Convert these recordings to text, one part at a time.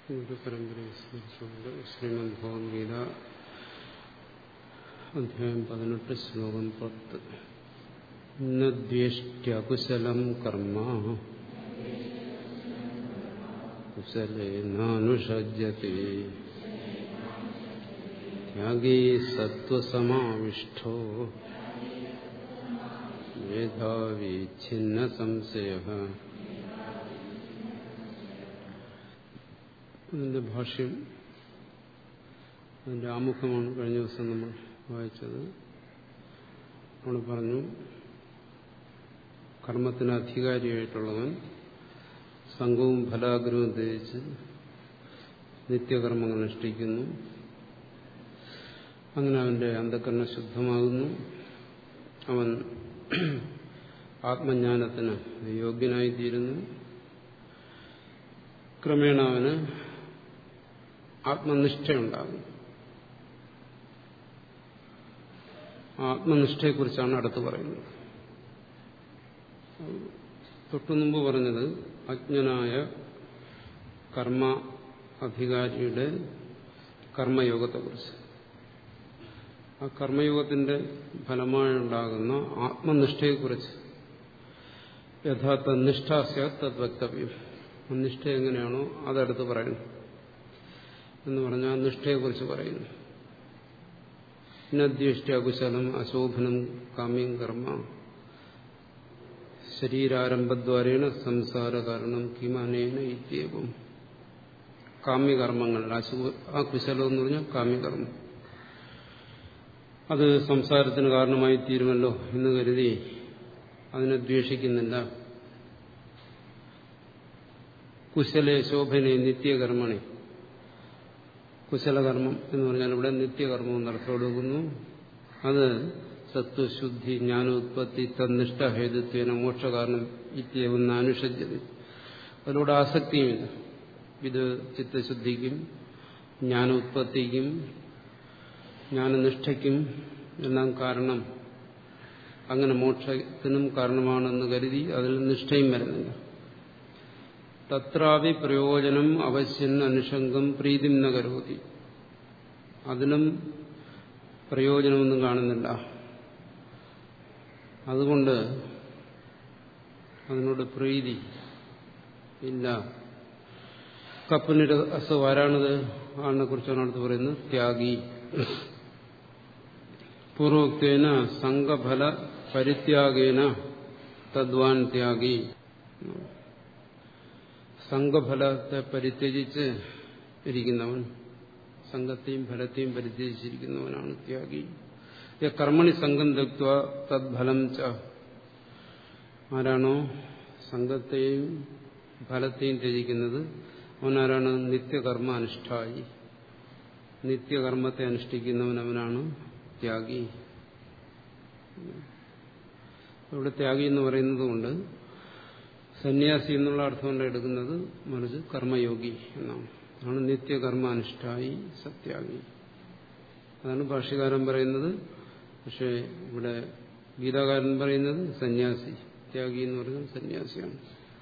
ഒരു പരമ്പരയെ സ്മരിച്ചുകൊണ്ട് ശ്രീമദ് ഭഗവത്ഗീത അധ്യായം പതിനെട്ട് ശ്ലോകം പത്ത് ദ്വേഷ്ട്യകുശലം കർമ്മ കുശലേനാനുഷജ്യത്തെ ത്യാഗീ സത്വസമാവിഷ്ടോ മേധാവി ഛിന്ന സംശയ അതിന്റെ ഭാഷ്യം അതിന്റെ ആമുഖമാണ് കഴിഞ്ഞ ദിവസം നമ്മൾ വായിച്ചത് നമ്മൾ പറഞ്ഞു കർമ്മത്തിന് അധികാരിയായിട്ടുള്ളവൻ സംഘവും ഫലാഗ്രഹവും ധരിച്ച് നിത്യകർമ്മങ്ങൾ അനുഷ്ഠിക്കുന്നു അങ്ങനെ അവന്റെ അന്ധകരണം ശുദ്ധമാകുന്നു അവൻ ആത്മജ്ഞാനത്തിന് യോഗ്യനായിത്തീരുന്നു ക്രമേണ അവന് ആത്മനിഷ്ഠയുണ്ടാകും ആത്മനിഷ്ഠയെക്കുറിച്ചാണ് അടുത്ത് പറയുന്നത് തൊട്ടുമുമ്പ് പറഞ്ഞത് അജ്ഞനായ കർമ്മ അധികാരിയുടെ കർമ്മയോഗത്തെക്കുറിച്ച് ആ കർമ്മയോഗത്തിന്റെ ഫലമായുണ്ടാകുന്ന ആത്മനിഷ്ഠയെക്കുറിച്ച് യഥാർത്ഥ നിഷ്ഠാസ്യ തത് വക്തവ്യം നിഷ്ഠ എങ്ങനെയാണോ അതടുത്ത് പറയുന്നു എന്ന് പറഞ്ഞാൽ നിഷ്ഠയെക്കുറിച്ച് പറയുന്നു നദ്വേഷ്ട അകുശലം അശോഭനം കാമ്യം കർമ്മ ശരീരാരംഭദ്വാരേണ സംസാര കാരണം കിമാനേന ഇത്യവും കാമ്യകർമ്മങ്ങൾ ആ കുശലം എന്ന് പറഞ്ഞാൽ കാമ്യകർമ്മം അത് സംസാരത്തിന് കാരണമായി തീരുമല്ലോ എന്ന് കരുതി അതിനെ ദ്വേഷിക്കുന്നില്ല കുശലേ ശോഭനെ നിത്യകർമ്മണി കുശലകർമ്മം എന്ന് പറഞ്ഞാൽ ഇവിടെ നിത്യകർമ്മം എന്നർത്ഥം കൊടുക്കുന്നു അത് സത്വശുദ്ധി ജ്ഞാനോത്പത്തി തന്നിഷ്ട ഹേതുത്വേന മോക്ഷകാരണം ഇത്യവും അനുഷജ്യത അതിലൂടെ ആസക്തിയുമില്ല ഇത് ചിത്തശുദ്ധിക്കും ജ്ഞാനോത്പത്തിക്കും ജ്ഞാനനിഷ്ഠയ്ക്കും എല്ലാം കാരണം അങ്ങനെ മോക്ഷത്തിനും കാരണമാണെന്ന് കരുതി അതിൽ നിഷ്ഠയും വരുന്നില്ല തത്രാവി പ്രയോജനം അവശ്യൻ അനുഷംഗം പ്രീതിം നകരോതി അതിനും പ്രയോജനമൊന്നും കാണുന്നില്ല അതുകൊണ്ട് അതിനോട് പ്രീതി ഇല്ല കപ്പിനൊരു അസുഖം ആരാണത് ആളിനെ കുറിച്ചാണ് അടുത്ത് പറയുന്നത് ത്യാഗി പൂർവോക്തേന സംഘഫല പരിത്യാഗേന തദ്വാൻ ത്യാഗി സംഘഫലത്തെ പരിത്യജിച്ച് ഇരിക്കുന്നവൻ സംഘത്തെയും ഫലത്തെയും പരിത്യജിച്ചിരിക്കുന്നവനാണ് ത്യാഗി കർമ്മണി സംഘം തെക്വ തദ്ഫലം ച ആരാണോ സംഘത്തെയും ഫലത്തെയും ത്യജിക്കുന്നത് അവനാരാണ് നിത്യകർമ്മ അനുഷ്ഠായി നിത്യകർമ്മത്തെ അനുഷ്ഠിക്കുന്നവൻ അവനാണ് ത്യാഗി ഇവിടെ ത്യാഗി എന്ന് പറയുന്നത് കൊണ്ട് സന്യാസി എന്നുള്ള അർത്ഥം കൊണ്ട് എടുക്കുന്നത് മറിച്ച് കർമ്മയോഗി എന്നാണ് ആണ് നിത്യകർമാനുഷ്ഠായി സത്യാഗി അതാണ് ഭാഷ്യകാരൻ പറയുന്നത് പക്ഷേ ഇവിടെ ഗീതാകാരൻ പറയുന്നത് സന്യാസി ത്യാഗി എന്ന് പറയുന്നത് സന്യാസിയാണ്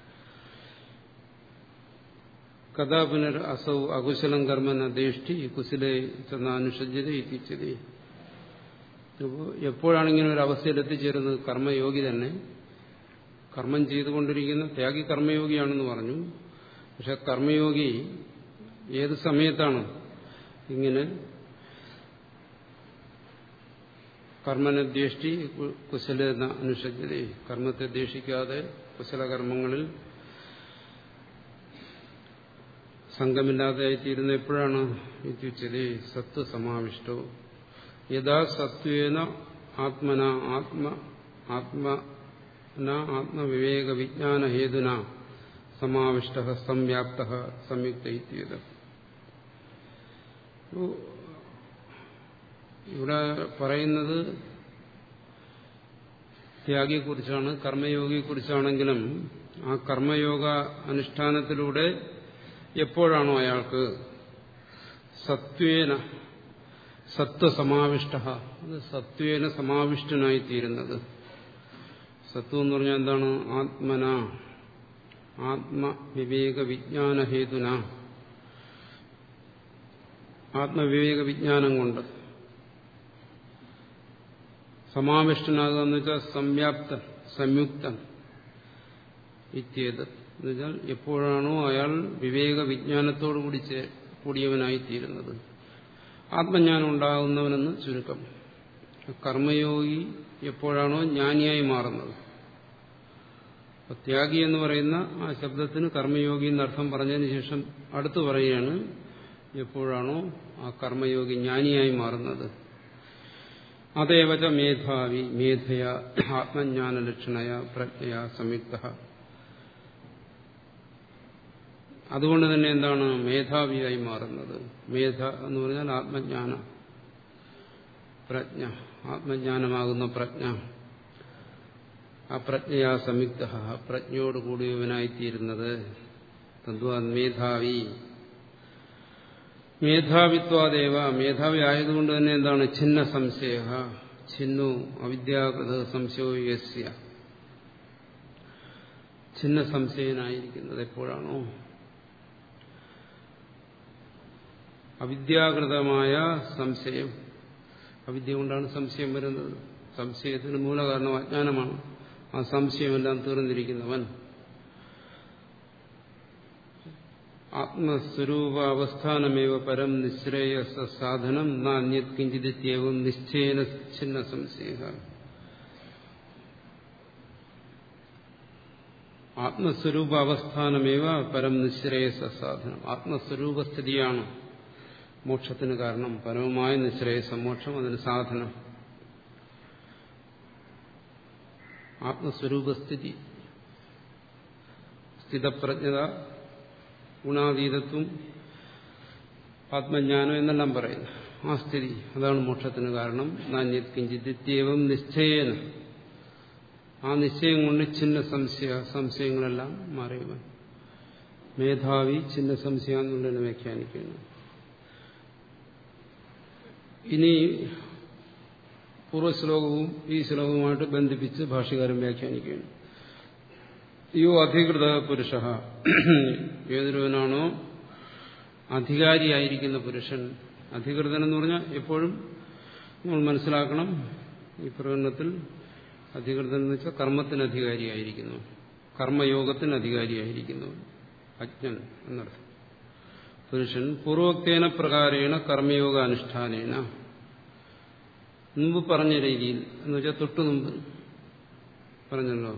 കഥാ പുനർ അസൗ അകുശലം കർമ്മന ദേഷ്ടി കുശലെ ചെന്നാനുഷജ്യത എത്തിച്ചത് എപ്പോഴാണ് ഇങ്ങനെ ഒരു അവസ്ഥയിൽ എത്തിച്ചേരുന്നത് കർമ്മയോഗി തന്നെ കർമ്മം ചെയ്തുകൊണ്ടിരിക്കുന്ന ത്യാഗി കർമ്മയോഗിയാണെന്ന് പറഞ്ഞു പക്ഷെ കർമ്മയോഗി ഏത് സമയത്താണ് ഇങ്ങനെ കർമ്മനെ ദ്വേഷ്ടി കുശല അനുഷജ്യത കർമ്മത്തെ ദ്വേഷിക്കാതെ കുശലകർമ്മങ്ങളിൽ സംഘമില്ലാതെയായിത്തീരുന്ന എപ്പോഴാണ് ഇത്യുച്ചത് സത്വ സമാവിഷ്ടോ യഥാ സത്വേന ആത്മന ആത്മ ആത്മ ആത്മവിവേക വിജ്ഞാന ഹേതുന സമാവിഷ്ട സംവ്യാപ്ത സംയുക്ത ഇത്യത് ഇവിടെ പറയുന്നത് ത്യാഗിയെക്കുറിച്ചാണ് കർമ്മയോഗിയെക്കുറിച്ചാണെങ്കിലും ആ കർമ്മയോഗ അനുഷ്ഠാനത്തിലൂടെ എപ്പോഴാണോ അയാൾക്ക് സത്വേന സത്വസമാവിഷ്ട അത് സത്വേന സമാവിഷ്ടനായിത്തീരുന്നത് സത്വം എന്ന് പറഞ്ഞാൽ എന്താണ് ആത്മന ആത്മവിവേക വിജ്ഞാനഹേതുന ആത്മവിവേക വിജ്ഞാനം കൊണ്ട് സമാവിഷ്ടനാകുക എന്ന് വെച്ചാൽ സംവ്യാപ്തൻ സംയുക്തൻ ഇത്യേത് എന്നുവെച്ചാൽ എപ്പോഴാണോ അയാൾ വിവേക വിജ്ഞാനത്തോടുകൂടി കൂടിയവനായിത്തീരുന്നത് ആത്മജ്ഞാനം ഉണ്ടാകുന്നവനെന്ന് ചുരുക്കം കർമ്മയോഗി എപ്പോഴാണോ ജ്ഞാനിയായി മാറുന്നത് ത്യാഗി എന്ന് പറയുന്ന ആ ശബ്ദത്തിന് കർമ്മയോഗി എന്നർത്ഥം പറഞ്ഞതിന് ശേഷം അടുത്ത് പറയുകയാണ് എപ്പോഴാണോ ആ കർമ്മയോഗി ജ്ഞാനിയായി മാറുന്നത് അതേവച മേധാവി മേധയ ആത്മജ്ഞാന ലക്ഷണയ പ്രജ്ഞയ സംയുക്ത അതുകൊണ്ട് തന്നെ എന്താണ് മേധാവിയായി മാറുന്നത് മേധ എന്ന് പറഞ്ഞാൽ ആത്മജ്ഞാന പ്രജ്ഞ ആത്മജ്ഞാനമാകുന്ന പ്രജ്ഞ ആ പ്രജ്ഞയാ സംയുക്ത പ്രജ്ഞയോട് കൂടിയവനായിത്തീരുന്നത് തദ്വാ മേധാവി മേധാവിത്വാദേവ മേധാവി ആയതുകൊണ്ട് തന്നെ എന്താണ് ഛിന്ന സംശയ ഛിന്നു അവിദ്യാകൃത സംശയോ യസ്യ ഛിന്ന സംശയനായിരിക്കുന്നത് എപ്പോഴാണോ അവിദ്യാകൃതമായ സംശയം അവിദ്യ കൊണ്ടാണ് സംശയം വരുന്നത് സംശയത്തിന് മൂലകാരണം അജ്ഞാനമാണ് ആ സംശയമെല്ലാം തീർന്നിരിക്കുന്നവൻ ആത്മസ്വരൂപ അവസ്ഥാനമേവ പരം നിശ്രേയസ സാധനം നാന്യത് കിഞ്ചിത്യവും നിശ്ചയേന ഛിന്ന സംശയ ആത്മസ്വരൂപ അവസ്ഥാനമേവ പരം നിശ്രേയസ സാധനം ആത്മസ്വരൂപസ്ഥിതിയാണ് മോക്ഷത്തിന് കാരണം പരമമായ നിശ്രേയസം മോക്ഷം അതിന് സാധനം ആത്മസ്വരൂപസ്ഥിതി സ്ഥിതപ്രജ്ഞത ഗുണാതീതത്വം ആത്മജ്ഞാനം എന്നെല്ലാം പറയുന്നു ആ സ്ഥിതി അതാണ് മോക്ഷത്തിന് കാരണം നാന്യത് കിഞ്ചിത്യവും നിശ്ചയേന ആ നിശ്ചയം കൊണ്ട് ചിന്ന സംശയ സംശയങ്ങളെല്ലാം മാറിയവൻ മേധാവി ചിന്ന സംശയം എന്നുള്ളതിനെ വ്യാഖ്യാനിക്കുന്നു ഇനി പൂർവ്വശ്ലോകവും ഈ ശ്ലോകവുമായിട്ട് ബന്ധിപ്പിച്ച് ഭാഷകാരൻ വ്യാഖ്യാനിക്കുകയാണ് യോ അധികൃത പുരുഷ ഏതൊരുവനാണോ അധികാരിയായിരിക്കുന്ന പുരുഷൻ അധികൃതൻ എന്ന് പറഞ്ഞാൽ എപ്പോഴും നമ്മൾ മനസ്സിലാക്കണം ഈ പ്രകടനത്തിൽ അധികൃതൻ എന്ന് വെച്ചാൽ കർമ്മത്തിന് അധികാരിയായിരിക്കുന്നു കർമ്മയോഗത്തിന് അധികാരിയായിരിക്കുന്നു അജ്ഞൻ എന്നർത്ഥം പുരുഷൻ പൂർവോക്തേന പ്രകാരേണ കർമ്മയോഗ അനുഷ്ഠാനേന മുമ്പ് പറഞ്ഞ രീതിയിൽ എന്ന് വെച്ചാൽ തൊട്ടു മുമ്പ് പറഞ്ഞല്ലോ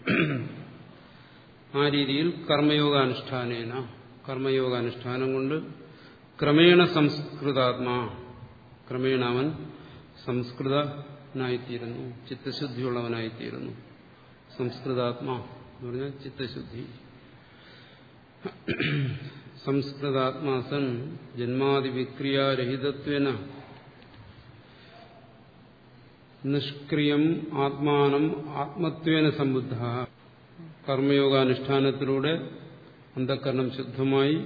ആ രീതിയിൽ കർമ്മയോഗാനുഷ്ഠാനേന കർമ്മയോഗാനുഷ്ഠാനം കൊണ്ട് ക്രമേണ സംസ്കൃതാത്മാ ക്രമേണ അവൻ സംസ്കൃതനായിത്തീരുന്നു ചിത്തശുദ്ധിയുള്ളവനായിത്തീരുന്നു സംസ്കൃതാത്മാ എന്ന് പറഞ്ഞാൽ ചിത്തശുദ്ധി സംസ്കൃതാത്മാസൻ ജന്മാതിവിക്രിയാരഹിതത്വേന നിഷ്ക്രിയം ആത്മാനം ആത്മത്വേന സമ്പുദ്ധ കർമ്മയോഗാനുഷ്ഠാനത്തിലൂടെ അന്ധക്കരണം ശുദ്ധമായി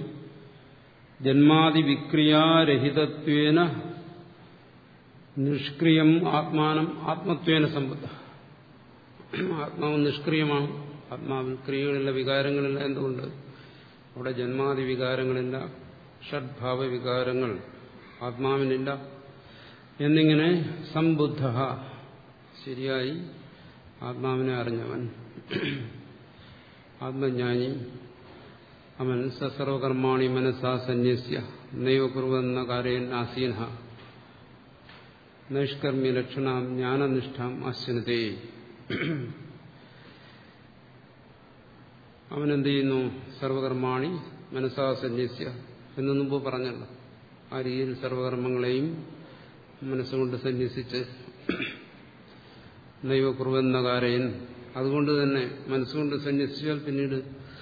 ജന്മാതിവിക്രിയാരഹിതത്വേന നിഷ്ക്രിയം ആത്മാനം ആത്മത്വേന സമ്പുദ്ധ ആത്മാവ് നിഷ്ക്രിയമാണ് ആത്മാവിൽ ക്രിയകളില്ല വികാരങ്ങളില്ല എന്തുകൊണ്ട് അവിടെ ജന്മാതി വികാരങ്ങളില്ല ഷഡ്ഭാവ വികാരങ്ങൾ ആത്മാവിനില്ല എന്നിങ്ങനെ സംബുദ്ധ ശരിയായി ആത്മാവിനെ അറിഞ്ഞവൻ ആത്മജ്ഞാനി അവൻ സസർവകർമാണി മനസ്സാ സന്യസ്യ നൈവ കുറുവെന്ന കാരയൻ ആസീന നൈഷ്കർമ്മ്യ ലക്ഷണാം ജ്ഞാനനിഷ്ഠാം അശ്വനതേ അവനെന്ത് ചെയ്യുന്നു സർവകർമാണി മനസ്സാ സന്യസ്യ എന്ന് മുമ്പ് പറഞ്ഞല്ലോ ആ രീതിയിൽ സർവകർമ്മങ്ങളെയും മനസ്സുകൊണ്ട് സന്യസിച്ച് നൈവ കുറുവെന്ന കാരയൻ അതുകൊണ്ട് തന്നെ മനസ്സുകൊണ്ട് സന്യസിച്ചാൽ പിന്നീട്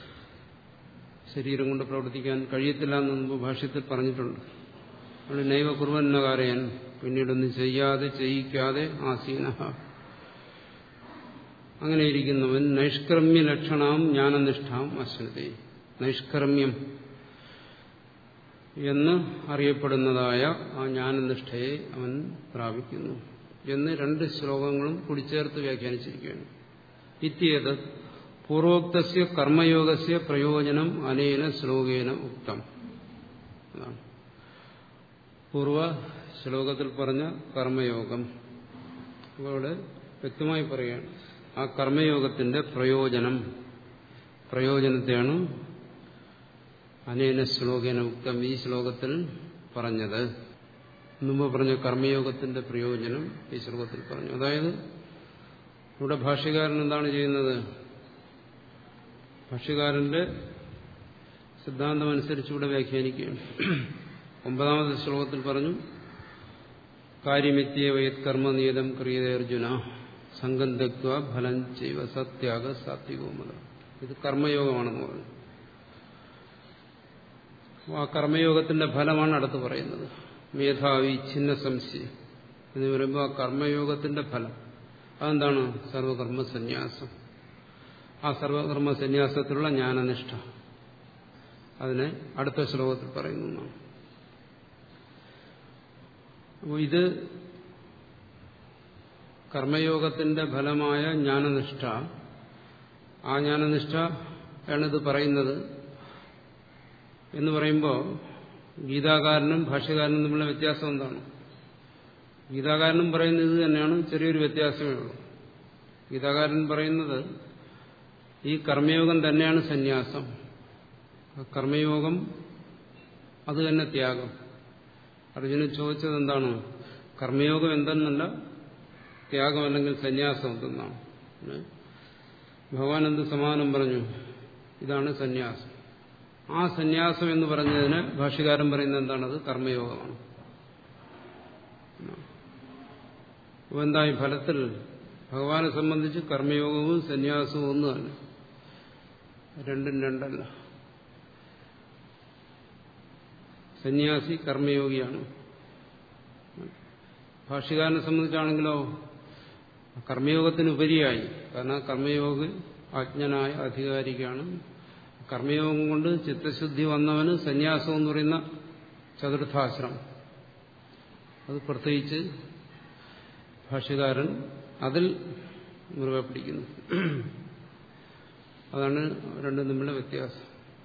ശരീരം കൊണ്ട് പ്രവർത്തിക്കാൻ കഴിയത്തില്ല എന്ന് മുമ്പ് ഭാഷ്യത്തിൽ പറഞ്ഞിട്ടുണ്ട് അതുകൊണ്ട് നൈവ കുറുവെന്ന കാരയൻ പിന്നീടൊന്നും ചെയ്യാതെ ചെയ്യിക്കാതെ ആസീന അങ്ങനെ ഇരിക്കുന്നവൻ നൈഷ്കർമ്മ്യ ലക്ഷണാം ജ്ഞാനനിഷ്ഠാം അശ്വനത്തെ നൈഷ്കർമ്മ്യം എന്ന് അറിയപ്പെടുന്നതായ ആ ജ്ഞാനനിഷ്ഠയെ അവൻ പ്രാപിക്കുന്നു എന്ന് രണ്ട് ശ്ലോകങ്ങളും കൂടിച്ചേർത്ത് വ്യാഖ്യാനിച്ചിരിക്കുകയാണ് ഇത്യേത് പൂർവോക്തസ്യ കർമ്മയോഗസ്യ പ്രയോജനം അനേന ശ്ലോകേന ഉക്തം അതാണ് പൂർവ ശ്ലോകത്തിൽ പറഞ്ഞ കർമ്മയോഗം ഇവിടെ വ്യക്തമായി പറയുകയാണ് ആ കർമ്മയോഗത്തിന്റെ പ്രയോജനം പ്രയോജനത്തെയാണ് അനേന ശ്ലോകേന ഉക്തം ഈ ശ്ലോകത്തിൽ പറഞ്ഞത് മുമ്പ് പറഞ്ഞ കർമ്മയോഗത്തിന്റെ പ്രയോജനം ഈ ശ്ലോകത്തിൽ പറഞ്ഞു അതായത് ഇവിടെ ഭാഷ്യകാരൻ എന്താണ് ചെയ്യുന്നത് ഭാഷ്യകാരന്റെ സിദ്ധാന്തമനുസരിച്ച് ഇവിടെ വ്യാഖ്യാനിക്കുകയാണ് ഒമ്പതാമത്തെ ശ്ലോകത്തിൽ പറഞ്ഞു കാര്യമിത്യവയത് കർമ്മനിയതം ക്രിയതേ അർജുന സംഘം തെക്വ ഫലം ചെയ്വ സത്യാഗ സാത്വികവുമത ഇത് കർമ്മയോഗമാണെന്ന് പറഞ്ഞു ആ കർമ്മയോഗത്തിന്റെ ഫലമാണ് അടുത്ത് പറയുന്നത് മേധാവി ഛിന്ന സംശയം എന്ന് പറയുമ്പോൾ ആ കർമ്മയോഗത്തിന്റെ ഫലം അതെന്താണ് സർവകർമ്മ സന്യാസം ആ സർവകർമ്മ സന്യാസത്തിലുള്ള ജ്ഞാനനിഷ്ഠ അതിനെ അടുത്ത ശ്ലോകത്തിൽ പറയുന്നു അപ്പോൾ ഇത് കർമ്മയോഗത്തിന്റെ ഫലമായ ജ്ഞാനനിഷ്ഠ ആ ജ്ഞാനനിഷ്ഠ ആണിത് പറയുന്നത് എന്ന് പറയുമ്പോൾ ഗീതാകാരനും ഭാഷ്യകാരനും തമ്മിലുള്ള വ്യത്യാസം എന്താണ് ഗീതാകാരനും പറയുന്നത് ഇത് തന്നെയാണ് ചെറിയൊരു വ്യത്യാസമേ ഉള്ളൂ ഗീതാകാരൻ പറയുന്നത് ഈ കർമ്മയോഗം തന്നെയാണ് സന്യാസം കർമ്മയോഗം അത് തന്നെ ത്യാഗം അർജുനൻ ചോദിച്ചത് എന്താണ് കർമ്മയോഗം എന്തെന്നല്ല ത്യാഗം അല്ലെങ്കിൽ സന്യാസം എന്തെന്നാണ് ഭഗവാൻ എന്ത് സമാനം പറഞ്ഞു ഇതാണ് സന്യാസം ആ സന്യാസം എന്ന് പറഞ്ഞതിന് ഭാഷ്യകാരൻ പറയുന്നത് എന്താണത് കർമ്മയോഗമാണ് അപ്പോൾ എന്തായി ഫലത്തിൽ ഭഗവാനെ സംബന്ധിച്ച് കർമ്മയോഗവും സന്യാസവും ഒന്നും തന്നെ രണ്ടും രണ്ടല്ല സന്യാസി കർമ്മയോഗിയാണ് ഭാഷ്യകാരനെ സംബന്ധിച്ചാണെങ്കിലോ കർമ്മയോഗത്തിന് ഉപരിയായി കാരണം കർമ്മയോഗി അജ്ഞനായ അധികാരിക്കാണ് കർമ്മയോഗം കൊണ്ട് ചിത്തശുദ്ധി വന്നവന് സന്യാസം എന്ന് പറയുന്ന ചതുർത്ഥാശ്രമം അത് പ്രത്യേകിച്ച് ഭാഷ്യകാരൻ അതിൽ മുറുകെ പിടിക്കുന്നു അതാണ് രണ്ടും തമ്മിലുള്ള വ്യത്യാസം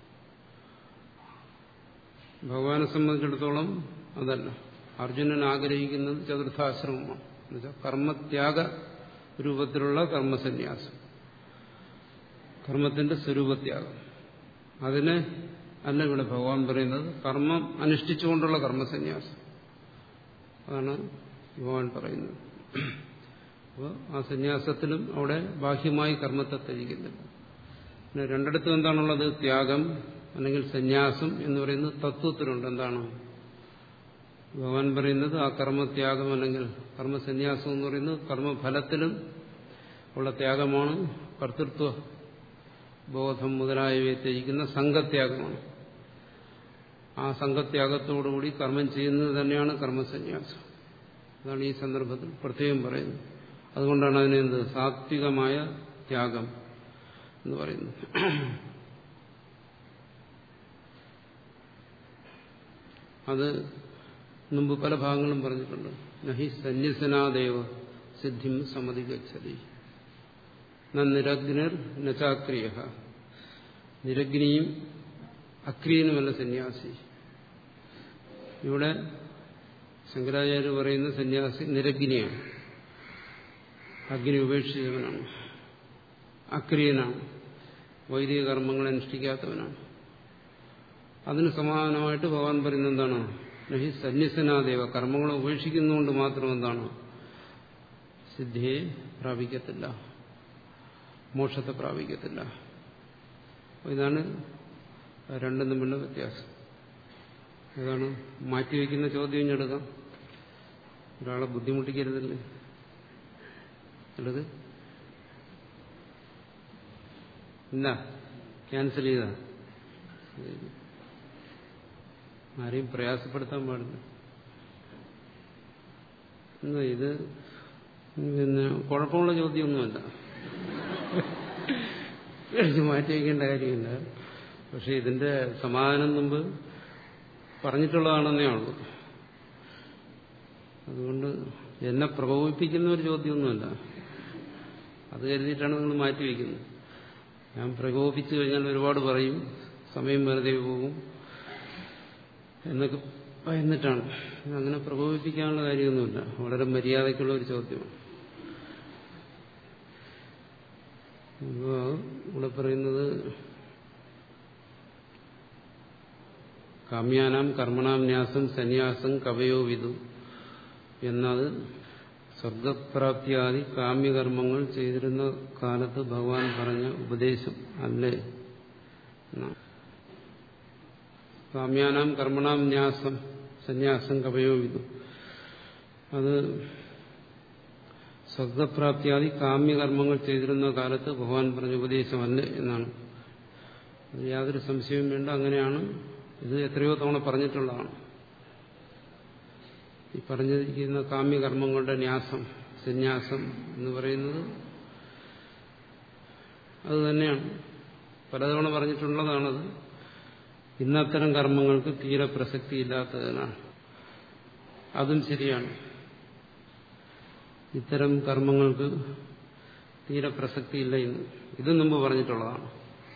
ഭഗവാനെ സംബന്ധിച്ചിടത്തോളം അതല്ല അർജുനൻ ആഗ്രഹിക്കുന്നത് ചതുർത്ഥാശ്രമമാണ് എന്നുവെച്ചാൽ കർമ്മത്യാഗ രൂപത്തിലുള്ള കർമ്മസന്യാസം കർമ്മത്തിന്റെ സ്വരൂപത്യാഗം അതിനെ അല്ല ഇവിടെ ഭഗവാൻ പറയുന്നത് കർമ്മം അനുഷ്ഠിച്ചുകൊണ്ടുള്ള കർമ്മസന്യാസം അതാണ് ഭഗവാൻ പറയുന്നത് അപ്പോൾ ആ സന്യാസത്തിലും അവിടെ ബാഹ്യമായി കർമ്മത്തെ ത്യജിക്കുന്നില്ല പിന്നെ രണ്ടിടത്തും എന്താണുള്ളത് ത്യാഗം അല്ലെങ്കിൽ സന്യാസം എന്ന് പറയുന്നത് തത്വത്തിലുണ്ട് എന്താണ് ഭഗവാൻ പറയുന്നത് ആ കർമ്മത്യാഗം അല്ലെങ്കിൽ കർമ്മസന്യാസം എന്ന് പറയുന്നത് കർമ്മഫലത്തിലും ഉള്ള ത്യാഗമാണ് കർത്തൃത്വ ബോധം മുതലായവയെ ത്യജിക്കുന്ന സംഘത്യാഗമാണ് ആ സംഘത്യാഗത്തോടുകൂടി കർമ്മം ചെയ്യുന്നത് തന്നെയാണ് കർമ്മസന്യാസം അതാണ് ഈ സന്ദർഭത്തിൽ പ്രത്യേകം പറയുന്നത് അതുകൊണ്ടാണ് അതിനെ എന്ത് സാത്വികമായ ത്യാഗം എന്ന് പറയുന്നത് അത് മുമ്പ് പല ഭാഗങ്ങളും പറഞ്ഞിട്ടുണ്ട് നഹി സന്യസനാദേവ സിദ്ധിം സമ്മതി ഗച്ഛതി നിരഗ്നിർ നചാക്രിയ നിരഗ്നിയും അക്രിയനുമല്ല സന്യാസി ഇവിടെ ശങ്കരാചാര്യ പറയുന്ന സന്യാസി നിരഗ്നിയാണ് അഗ്നി ഉപേക്ഷിച്ചവനാണ് അക്രിയനാണ് വൈദിക കർമ്മങ്ങൾ അനുഷ്ഠിക്കാത്തവനാണ് അതിന് സമാധാനമായിട്ട് ഭഗവാൻ പറയുന്നത് എന്താണ് നഹി സന്യസനാദേവ കർമ്മങ്ങളെ ഉപേക്ഷിക്കുന്നതുകൊണ്ട് മാത്രം എന്താണ് സിദ്ധിയെ പ്രാപിക്കത്തില്ല മോക്ഷത്തെ പ്രാപിക്കത്തില്ല ഇതാണ് രണ്ടും തമ്മിലുള്ള വ്യത്യാസം ഏതാണ് മാറ്റിവെക്കുന്ന ചോദ്യം എടുക്കാം ഒരാളെ ബുദ്ധിമുട്ടിക്കരുതല്ലേ എടുക്ക് ഇല്ല ക്യാൻസൽ ചെയ്താ ആരെയും പ്രയാസപ്പെടുത്താൻ പാടില്ല എന്നാ ഇത് പിന്നെ കുഴപ്പമുള്ള ചോദ്യമൊന്നുമല്ല കഴിച്ച് മാറ്റി വയ്ക്കേണ്ട കാര്യമില്ല പക്ഷെ ഇതിന്റെ സമാധാനം മുമ്പ് പറഞ്ഞിട്ടുള്ളതാണെന്നേ ഉള്ളൂ അതുകൊണ്ട് എന്നെ പ്രകോപിപ്പിക്കുന്ന ഒരു ചോദ്യമൊന്നുമല്ല അത് കരുതിയിട്ടാണ് നിങ്ങൾ മാറ്റിവെക്കുന്നത് ഞാൻ പ്രകോപിച്ചു കഴിഞ്ഞാൽ ഒരുപാട് പറയും സമയം വെറുതെ പോകും എന്നൊക്കെ എന്നിട്ടാണ് അങ്ങനെ പ്രകോപിപ്പിക്കാനുള്ള കാര്യമൊന്നുമില്ല വളരെ മര്യാദയ്ക്കുള്ള ഒരു ചോദ്യമാണ് അപ്പോൾ ഇവിടെ പറയുന്നത് കാമ്യാനാം കർമ്മണാം ന്യാസം സന്യാസം കവയോ വിധു എന്നത് സ്വർഗപ്രാപ്തിയാദി കാമ്യകർമ്മങ്ങൾ ചെയ്തിരുന്ന കാലത്ത് ഭഗവാൻ പറഞ്ഞ ഉപദേശം അല്ലേ കാമ്യാനാം കർമ്മണാം ന്യാസം സന്യാസം കവയോ വിധു അത് സ്വർഗപ്രാപ്തിയാദി കാമ്യകർമ്മങ്ങൾ ചെയ്തിരുന്ന കാലത്ത് ഭഗവാൻ പറഞ്ഞ ഉപദേശമല്ലേ എന്നാണ് അത് യാതൊരു സംശയവും വേണ്ട അങ്ങനെയാണ് ഇത് എത്രയോ തവണ പറഞ്ഞിട്ടുള്ളതാണ് ഈ പറഞ്ഞിരിക്കുന്ന കാമ്യകർമ്മങ്ങളുടെ ന്യാസം സന്യാസം എന്ന് പറയുന്നത് അത് തന്നെയാണ് പലതവണ പറഞ്ഞിട്ടുള്ളതാണത് ഇന്നത്തരം കർമ്മങ്ങൾക്ക് തീരെ പ്രസക്തി ഇല്ലാത്തതിനാണ് അതും ശരിയാണ് ഇത്തരം കർമ്മങ്ങൾക്ക് തീരെ പ്രസക്തിയില്ല ഇന്ന് ഇതും മുമ്പ് പറഞ്ഞിട്ടുള്ളതാണ്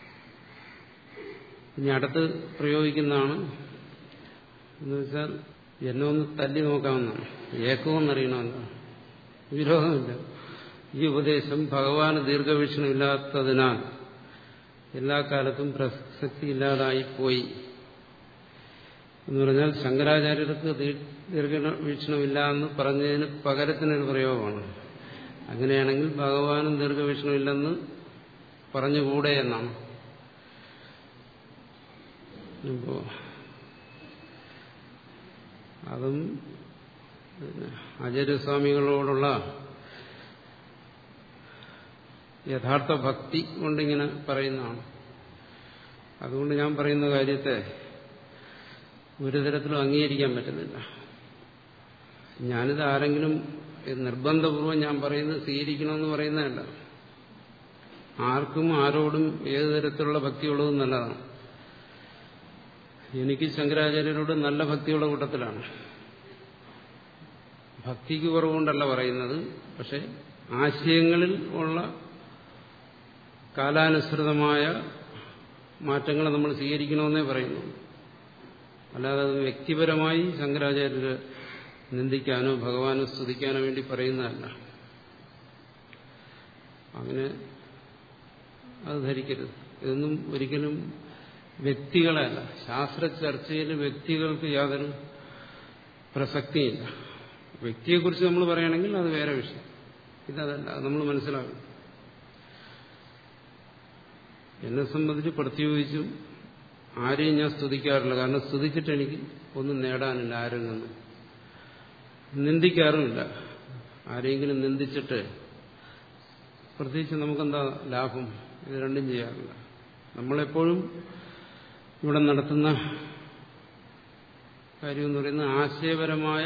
ഇനി അടുത്ത് പ്രയോഗിക്കുന്നതാണ് എന്ന് വെച്ചാൽ എന്നെ ഒന്ന് തല്ലി നോക്കാമെന്നാണ് ഏക്കമെന്നറിയണമെന്നാണ് വിരോധമില്ല ഈ ഉപദേശം ഭഗവാന് ദീർഘവീക്ഷണമില്ലാത്തതിനാൽ എല്ലാ കാലത്തും പ്രസക്തി ഇല്ലാതായി പോയി എന്ന് പറഞ്ഞാൽ ശങ്കരാചാര്യർക്ക് ദീർഘവീക്ഷണമില്ല എന്ന് പറഞ്ഞതിന് പകരത്തിനൊരു പ്രയോഗമാണ് അങ്ങനെയാണെങ്കിൽ ഭഗവാനും ദീർഘവീക്ഷണമില്ലെന്ന് പറഞ്ഞുകൂടെ എന്നാണ് ഇപ്പോ അതും ആചാര്യസ്വാമികളോടുള്ള യഥാർത്ഥ ഭക്തി കൊണ്ടിങ്ങനെ പറയുന്നതാണ് അതുകൊണ്ട് ഞാൻ പറയുന്ന കാര്യത്തെ ഒരു തരത്തിലും അംഗീകരിക്കാൻ പറ്റുന്നില്ല ഞാനിത് ആരെങ്കിലും നിർബന്ധപൂർവം ഞാൻ പറയുന്നത് സ്വീകരിക്കണമെന്ന് പറയുന്നതല്ല ആർക്കും ആരോടും ഏത് തരത്തിലുള്ള ഭക്തിയുള്ളതും നല്ലതാണ് എനിക്ക് ശങ്കരാചാര്യരോട് നല്ല ഭക്തിയുള്ള കൂട്ടത്തിലാണ് ഭക്തിക്ക് കുറവുകൊണ്ടല്ല പറയുന്നത് പക്ഷെ ആശയങ്ങളിൽ ഉള്ള കാലാനുസൃതമായ മാറ്റങ്ങൾ നമ്മൾ സ്വീകരിക്കണമെന്നേ പറയുന്നു അല്ലാതെ അത് വ്യക്തിപരമായി ശങ്കരാചാര്യരെ നിന്ദിക്കാനോ ഭഗവാനോ സ്തുതിക്കാനോ വേണ്ടി പറയുന്നതല്ല അങ്ങനെ അത് ധരിക്കരുത് ഇതൊന്നും ഒരിക്കലും വ്യക്തികളല്ല ശാസ്ത്ര ചർച്ചയിൽ വ്യക്തികൾക്ക് യാതൊരു പ്രസക്തിയില്ല വ്യക്തിയെക്കുറിച്ച് നമ്മൾ പറയുകയാണെങ്കിൽ അത് വേറെ വിഷയം ഇതല്ല അത് നമ്മൾ മനസ്സിലാക്കണം എന്നെ സംബന്ധിച്ച് പ്രത്യേകിച്ചും ആരെയും ഞാൻ സ്തുതിക്കാറില്ല കാരണം സ്തുതിച്ചിട്ട് എനിക്ക് ഒന്നും നേടാനില്ല ആരിൽ നിന്നും നിന്ദിക്കാറുമില്ല ആരെങ്കിലും നിന്ദിച്ചിട്ട് പ്രത്യേകിച്ച് നമുക്കെന്താ ലാഭം ഇത് രണ്ടും ചെയ്യാറില്ല നമ്മളെപ്പോഴും ഇവിടെ നടത്തുന്ന കാര്യം എന്ന് പറയുന്നത് ആശയപരമായ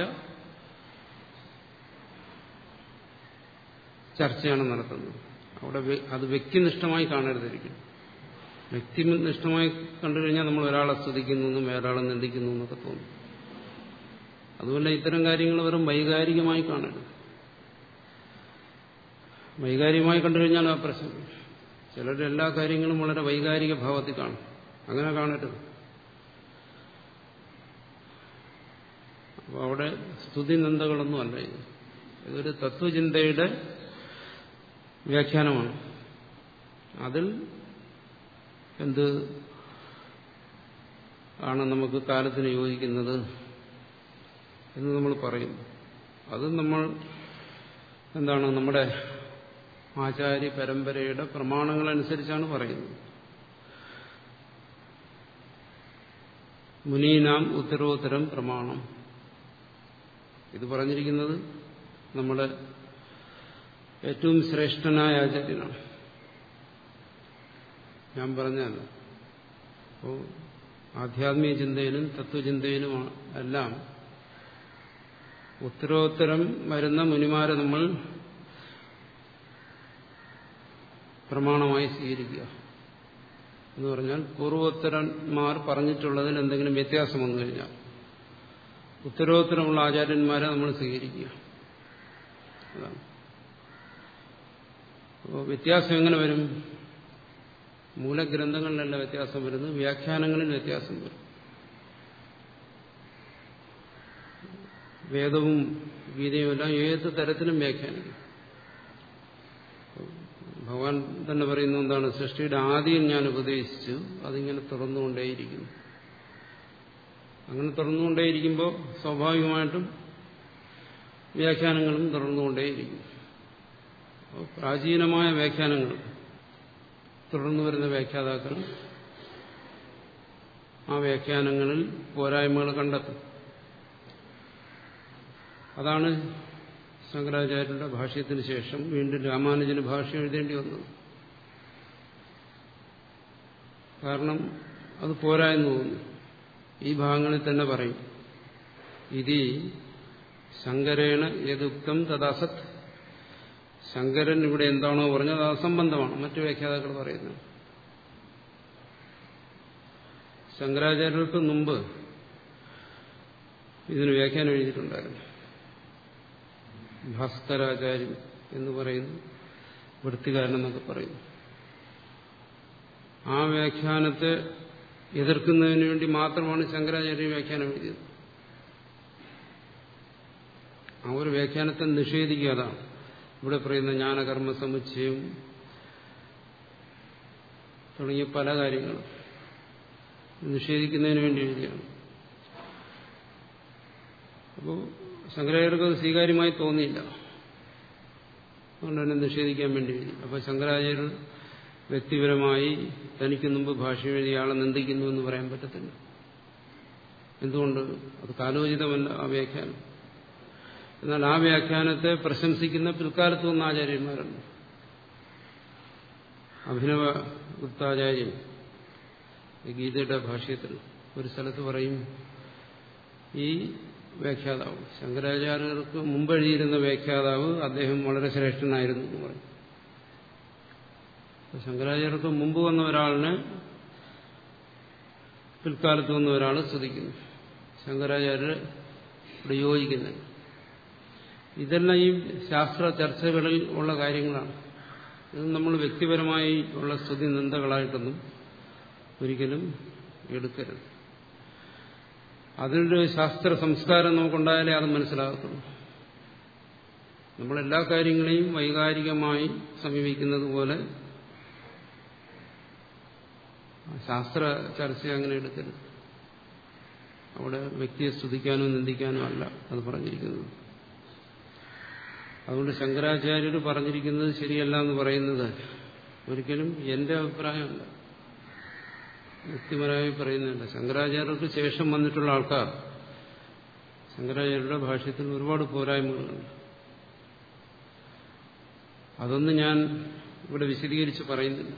ചർച്ചയാണ് നടത്തുന്നത് അവിടെ അത് വ്യക്തിനിഷ്ഠമായി കാണരുതിരിക്കും വ്യക്തിനിഷ്ഠമായി കണ്ടു കഴിഞ്ഞാൽ നമ്മൾ ഒരാളെ സ്തുതിക്കുന്നു എന്നും വേറൊരാളെ നിന്ദിക്കുന്നു എന്നൊക്കെ തോന്നും അതുകൊണ്ട് ഇത്തരം കാര്യങ്ങൾ വെറും വൈകാരികമായി കാണരുത് വൈകാരികമായി കണ്ടു കഴിഞ്ഞാൽ ആ പ്രശ്നം ചിലരുടെ എല്ലാ കാര്യങ്ങളും വളരെ വൈകാരിക ഭാവത്തിൽ കാണും അങ്ങനെ കാണരുത് അപ്പോൾ അവിടെ സ്തുതി നിന്ദകളൊന്നും അല്ല ഇത് ഇതൊരു തത്വചിന്തയുടെ വ്യാഖ്യാനമാണ് അതിൽ എന്ത് ആണ് നമുക്ക് കാലത്തിന് യോജിക്കുന്നത് എന്ന് നമ്മൾ പറയുന്നു അത് നമ്മൾ എന്താണ് നമ്മുടെ ആചാര്യ പരമ്പരയുടെ പ്രമാണങ്ങളനുസരിച്ചാണ് പറയുന്നത് മുനീനാം ഉത്തരോത്തരം പ്രമാണം ഇത് പറഞ്ഞിരിക്കുന്നത് നമ്മുടെ ഏറ്റവും ശ്രേഷ്ഠനായ ആചാര്യനാണ് ഞാൻ പറഞ്ഞല്ല അപ്പോൾ ആധ്യാത്മിക ചിന്തയിലും തത്വചിന്തയിലും എല്ലാം ഉത്തരോത്തരം വരുന്ന മുനിമാരെ നമ്മൾ പ്രമാണമായി സ്വീകരിക്കുക എന്ന് പറഞ്ഞാൽ പൂർവോത്തരന്മാർ പറഞ്ഞിട്ടുള്ളതിൽ എന്തെങ്കിലും വ്യത്യാസം വന്നു കഴിഞ്ഞാൽ ഉത്തരോത്തരമുള്ള ആചാര്യന്മാരെ നമ്മൾ സ്വീകരിക്കുക അതാണ് അപ്പോൾ വ്യത്യാസം എങ്ങനെ വരും മൂലഗ്രന്ഥങ്ങളിലല്ല വ്യത്യാസം വരുന്നത് വ്യാഖ്യാനങ്ങളിൽ വ്യത്യാസം വരും വേദവും ഗീതയും എല്ലാം ഏത് തരത്തിലും വ്യാഖ്യാനിക്കും ഭഗവാൻ തന്നെ പറയുന്ന എന്താണ് സൃഷ്ടിയുടെ ആദ്യം ഞാൻ ഉപദേശിച്ചു അതിങ്ങനെ തുറന്നുകൊണ്ടേയിരിക്കുന്നു അങ്ങനെ തുറന്നുകൊണ്ടേയിരിക്കുമ്പോൾ സ്വാഭാവികമായിട്ടും വ്യാഖ്യാനങ്ങളും തുറന്നുകൊണ്ടേയിരിക്കും പ്രാചീനമായ വ്യാഖ്യാനങ്ങൾ തുടർന്നു വരുന്ന വ്യാഖ്യാതാക്കൾ ആ വ്യാഖ്യാനങ്ങളിൽ പോരായ്മകൾ കണ്ടെത്തും അതാണ് ശങ്കരാചാര്യരുടെ ഭാഷ്യത്തിന് ശേഷം വീണ്ടും രാമാനുജന് ഭാഷ എഴുതേണ്ടി വന്നത് കാരണം അത് പോരായെന്ന് തോന്നുന്നു ഈ ഭാഗങ്ങളിൽ തന്നെ പറയും ഇതി ശങ്കരേണ യദുക്തം തദാസത് ശങ്കരൻ ഇവിടെ എന്താണോ പറഞ്ഞത് അത് അസംബന്ധമാണ് മറ്റു വ്യാഖ്യാതാക്കൾ പറയുന്നത് ശങ്കരാചാര്യർക്ക് മുമ്പ് ഇതിന് വ്യാഖ്യാനം എഴുതിയിട്ടുണ്ടായിരുന്നു ഭാസ്കരാചാര്യൻ എന്ന് പറയുന്നു വൃത്തികാരൻ എന്നൊക്കെ പറയുന്നു ആ വ്യാഖ്യാനത്തെ എതിർക്കുന്നതിന് വേണ്ടി മാത്രമാണ് ശങ്കരാചാര്യ വ്യാഖ്യാനം എഴുതിയത് ആ ഒരു വ്യാഖ്യാനത്തെ നിഷേധിക്കുക അതാണ് ഇവിടെ പറയുന്ന ജ്ഞാനകർമ്മ സമുച്ചയം തുടങ്ങിയ പല കാര്യങ്ങളും നിഷേധിക്കുന്നതിന് വേണ്ടി എഴുതിയാണ് അപ്പോൾ ശങ്കരാചാര്യർക്ക് അത് സ്വീകാര്യമായി തോന്നിയില്ല അതുകൊണ്ട് തന്നെ നിഷേധിക്കാൻ വേണ്ടി എഴുതി അപ്പോൾ ശങ്കരാചാര്യർ വ്യക്തിപരമായി തനിക്ക് മുമ്പ് ഭാഷ എഴുതിയ ആളെ നിന്ദിക്കുന്നു എന്ന് പറയാൻ പറ്റത്തില്ല എന്തുകൊണ്ട് അത് കാലോചിതമല്ല ആ വ്യാഖ്യാനം എന്നാൽ ആ വ്യാഖ്യാനത്തെ പ്രശംസിക്കുന്ന പിൽക്കാലത്ത് വന്ന ആചാര്യന്മാരുണ്ട് അഭിനവ ഗുപ്താചാര്യൻ ഗീതയുടെ ഭാഷ്യത്തിൽ ഒരു സ്ഥലത്ത് പറയും ഈ വ്യാഖ്യാതാവ് ശങ്കരാചാര്യർക്ക് മുമ്പെഴുതിയിരുന്ന വ്യാഖ്യാതാവ് അദ്ദേഹം വളരെ ശ്രേഷ്ഠനായിരുന്നു എന്ന് പറയും ശങ്കരാചാര്യർക്ക് മുമ്പ് വന്ന ഒരാളിനെ പിൽക്കാലത്ത് വന്ന ഒരാൾ സ്തുതിക്കുന്നു ശങ്കരാചാര്യർ ഇവിടെ യോജിക്കുന്നത് ഇതെല്ലാം ഈ ശാസ്ത്ര ചർച്ചകളിൽ ഉള്ള കാര്യങ്ങളാണ് ഇത് നമ്മൾ വ്യക്തിപരമായി ഉള്ള സ്തുതി നിന്ദകളായിട്ടൊന്നും ഒരിക്കലും എടുക്കരുത് അതിനൊരു ശാസ്ത്ര സംസ്കാരം നമുക്കുണ്ടായാലേ അത് മനസ്സിലാകത്തുള്ളൂ നമ്മളെല്ലാ കാര്യങ്ങളെയും വൈകാരികമായി സമീപിക്കുന്നത് പോലെ ശാസ്ത്ര ചർച്ച അങ്ങനെ എടുക്കരുത് അവിടെ വ്യക്തിയെ സ്തുതിക്കാനോ നിന്ദിക്കാനോ അല്ല അത് പറഞ്ഞിരിക്കുന്നത് അതുകൊണ്ട് ശങ്കരാചാര്യർ പറഞ്ഞിരിക്കുന്നത് ശരിയല്ല എന്ന് പറയുന്നത് ഒരിക്കലും എന്റെ അഭിപ്രായമല്ല വ്യക്തിപരമായി പറയുന്നതല്ല ശങ്കരാചാര്യർക്ക് ശേഷം വന്നിട്ടുള്ള ആൾക്കാർ ശങ്കരാചാര്യരുടെ ഭാഷ്യത്തിൽ ഒരുപാട് പോരായ്മകളുണ്ട് അതൊന്നും ഞാൻ ഇവിടെ വിശദീകരിച്ച് പറയുന്നില്ല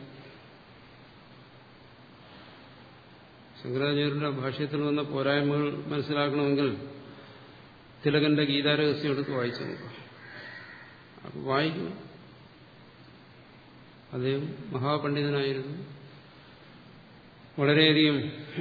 ശങ്കരാചാര്യരുടെ ഭാഷ്യത്തിൽ വന്ന പോരായ്മകൾ മനസ്സിലാക്കണമെങ്കിൽ തിലകന്റെ ഗീതാരഹസ്യം എടുത്ത് വായിച്ചു നോക്കാം അത് വായിക്കും അദ്ദേഹം മഹാപണ്ഡിതനായിരുന്നു വളരെയധികം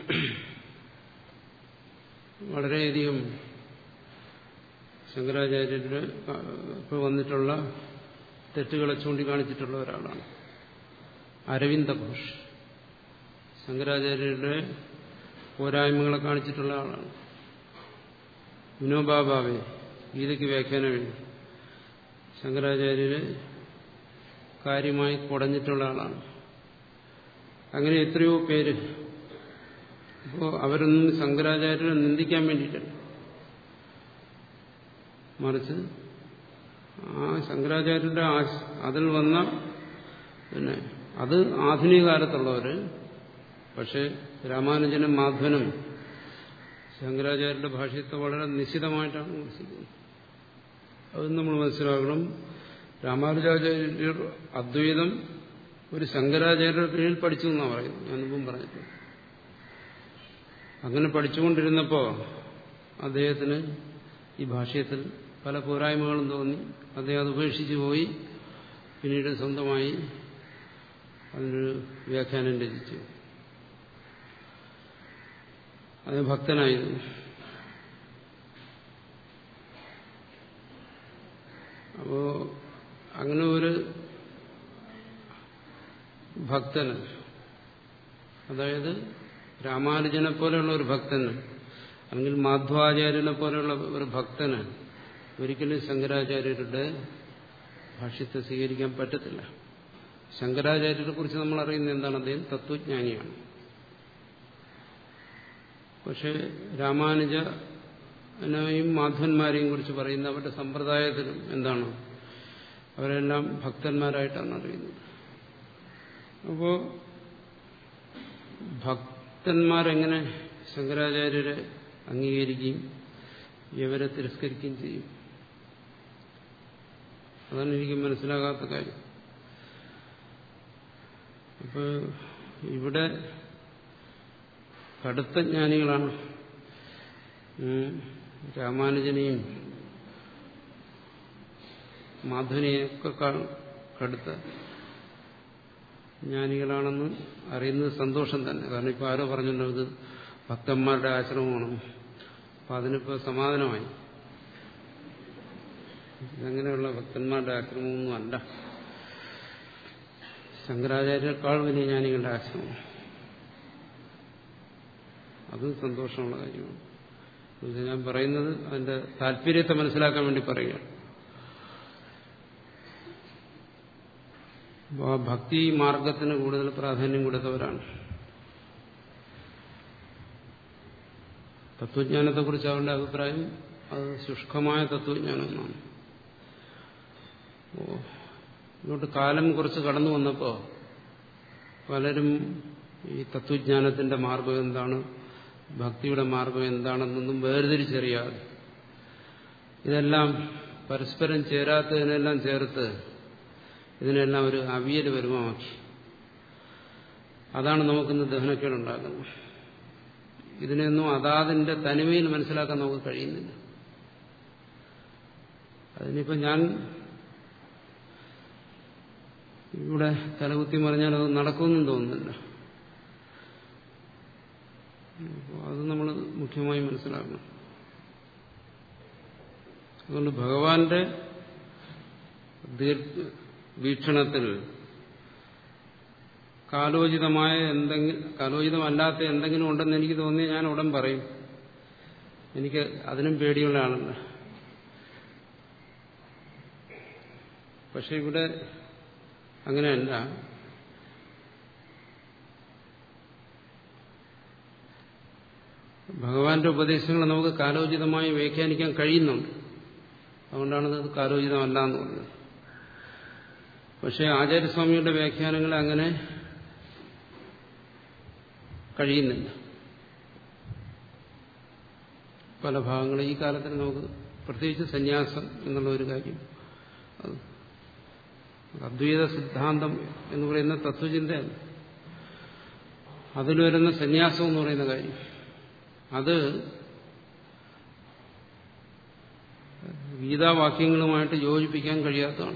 വളരെയധികം ശങ്കരാചാര്യരുടെ ഇപ്പോൾ വന്നിട്ടുള്ള തെറ്റുകളെ ചൂണ്ടിക്കാണിച്ചിട്ടുള്ള ഒരാളാണ് അരവിന്ദ ഘോഷ് ശങ്കരാചാര്യരുടെ പോരായ്മകളെ കാണിച്ചിട്ടുള്ള ആളാണ് വിനോബാബാവെ ഗീതയ്ക്ക് വ്യാഖ്യാനം എഴുതി ശങ്കരാചാര്യരെ കാര്യമായി കുടഞ്ഞിട്ടുള്ള ആളാണ് അങ്ങനെ എത്രയോ പേര് ഇപ്പോൾ അവരൊന്നും ശങ്കരാചാര്യരെ നിന്ദിക്കാൻ വേണ്ടിയിട്ടല്ല മറിച്ച് ആ ശങ്കരാചാര്യരുടെ അതിൽ വന്ന പിന്നെ അത് ആധുനിക കാലത്തുള്ളവര് പക്ഷേ രാമാനുജനും മാധവനും ശങ്കരാചാര്യരുടെ ഭാഷ്യത്തെ വളരെ നിശ്ചിതമായിട്ടാണ് വിമർശിക്കുന്നത് അത് നമ്മൾ മനസ്സിലാക്കണം രാമാനുജാചാര്യർ അദ്വൈതം ഒരു ശങ്കരാചാര്യരുടെ കീഴിൽ പഠിച്ചു എന്നാണ് പറയുന്നത് ഞാൻ മുമ്പും പറഞ്ഞിട്ടുണ്ട് അങ്ങനെ പഠിച്ചുകൊണ്ടിരുന്നപ്പോൾ അദ്ദേഹത്തിന് ഈ ഭാഷ്യത്തിൽ പല പോരായ്മകളും തോന്നി അദ്ദേഹം അത് ഉപേക്ഷിച്ചു പോയി പിന്നീട് സ്വന്തമായി അതിനൊരു വ്യാഖ്യാനം രചിച്ചു അത് ഭക്തനായിരുന്നു അപ്പോ അങ്ങനെ ഒരു ഭക്തന് അതായത് രാമാനുജനെ പോലെയുള്ള ഒരു ഭക്തന് അല്ലെങ്കിൽ മാധ്വാചാര്യനെ പോലെയുള്ള ഒരു ഭക്തന് ഒരിക്കലും ശങ്കരാചാര്യരുടെ ഭാഷ്യത്തെ സ്വീകരിക്കാൻ പറ്റത്തില്ല ശങ്കരാചാര്യരെ കുറിച്ച് നമ്മൾ അറിയുന്നത് എന്താണ് അദ്ദേഹം തത്വജ്ഞാനിയാണ് പക്ഷേ രാമാനുജനെയും മാധവന്മാരെയും കുറിച്ച് പറയുന്ന അവരുടെ സമ്പ്രദായത്തിലും എന്താണ് അവരെല്ലാം ഭക്തന്മാരായിട്ടാണ് അറിയുന്നത് അപ്പോ ഭക്തന്മാരെങ്ങനെ ശങ്കരാചാര്യരെ അംഗീകരിക്കുകയും ഇവരെ തിരസ്കരിക്കുകയും ചെയ്യും അതാണ് എനിക്ക് മനസ്സിലാകാത്ത കാര്യം അപ്പോൾ ഇവിടെ കടുത്ത ജ്ഞാനികളാണ് രാമാനുജനെയും മാധവനെയൊക്കെ കടുത്ത ജ്ഞാനികളാണെന്ന് അറിയുന്നത് സന്തോഷം തന്നെ കാരണം ഇപ്പോൾ ആരോ പറഞ്ഞല്ലോ ഇത് ഭക്തന്മാരുടെ ആശ്രമമാണ് അപ്പം അതിനിപ്പോൾ സമാധാനമായി ഇതങ്ങനെയുള്ള ഭക്തന്മാരുടെ ആശ്രമമൊന്നും അല്ല ശങ്കരാചാര്യരെക്കാൾ വലിയ ജ്ഞാനികളുടെ ആശ്രമം അതും സന്തോഷമുള്ള കാര്യമാണ് ഞാൻ പറയുന്നത് അതിന്റെ താല്പര്യത്തെ മനസ്സിലാക്കാൻ വേണ്ടി പറയുകയാണ് ഭക്തി മാർഗത്തിന് കൂടുതൽ പ്രാധാന്യം കൊടുത്തവരാണ് തത്വജ്ഞാനത്തെക്കുറിച്ച് അവരുടെ അഭിപ്രായം അത് ശുഷ്കമായ തത്വജ്ഞാനം എന്നാണ് ഓ ഇങ്ങോട്ട് കാലം കുറച്ച് കടന്നു വന്നപ്പോൾ പലരും ഈ തത്വജ്ഞാനത്തിന്റെ മാർഗം എന്താണ് ഭക്തിയുടെ മാർഗം എന്താണെന്നൊന്നും വേർതിരിച്ചറിയാതെ ഇതെല്ലാം പരസ്പരം ചേരാത്തതിനെല്ലാം ചേർത്ത് ഇതിനെല്ലാം ഒരു അവിയൽ വരുമാക്കി അതാണ് നമുക്കിന്ന് ദഹനക്കേടുണ്ടാക്കുന്നത് ഇതിനെയൊന്നും അതാതിന്റെ തനിമയിൽ മനസ്സിലാക്കാൻ നമുക്ക് കഴിയുന്നില്ല അതിനിപ്പോൾ ഞാൻ ഇവിടെ തലകുത്തി മറിഞ്ഞാൽ അത് നടക്കുമെന്നും തോന്നുന്നില്ല അത് നമ്മൾ മുഖ്യമായി മനസ്സിലാക്കണം അതുകൊണ്ട് ഭഗവാന്റെ ദീർഘ വീക്ഷണത്തിൽ കാലോചിതമായ എന്തെങ്കിലും കാലോചിതമല്ലാത്ത എന്തെങ്കിലും ഉണ്ടെന്ന് എനിക്ക് തോന്നി ഞാൻ ഉടൻ പറയും എനിക്ക് അതിനും പേടിയുള്ള ആളല്ല പക്ഷെ ഇവിടെ അങ്ങനെയല്ല ഭഗവാന്റെ ഉപദേശങ്ങൾ നമുക്ക് കാലോചിതമായി വ്യാഖ്യാനിക്കാൻ കഴിയുന്നുണ്ട് അതുകൊണ്ടാണ് അത് കാലോചിതമല്ല എന്ന് പറഞ്ഞത് പക്ഷേ ആചാര്യസ്വാമിയുടെ വ്യാഖ്യാനങ്ങൾ അങ്ങനെ കഴിയുന്നില്ല പല ഭാഗങ്ങളും ഈ കാലത്തിൽ നമുക്ക് പ്രത്യേകിച്ച് സന്യാസം എന്നുള്ള ഒരു കാര്യം അത് അദ്വൈത സിദ്ധാന്തം എന്ന് പറയുന്ന തത്വചിന്തയാണ് അതിൽ വരുന്ന സന്യാസം എന്ന് പറയുന്ന കാര്യം അത് ഗീതാവാക്യങ്ങളുമായിട്ട് യോജിപ്പിക്കാൻ കഴിയാത്തതാണ്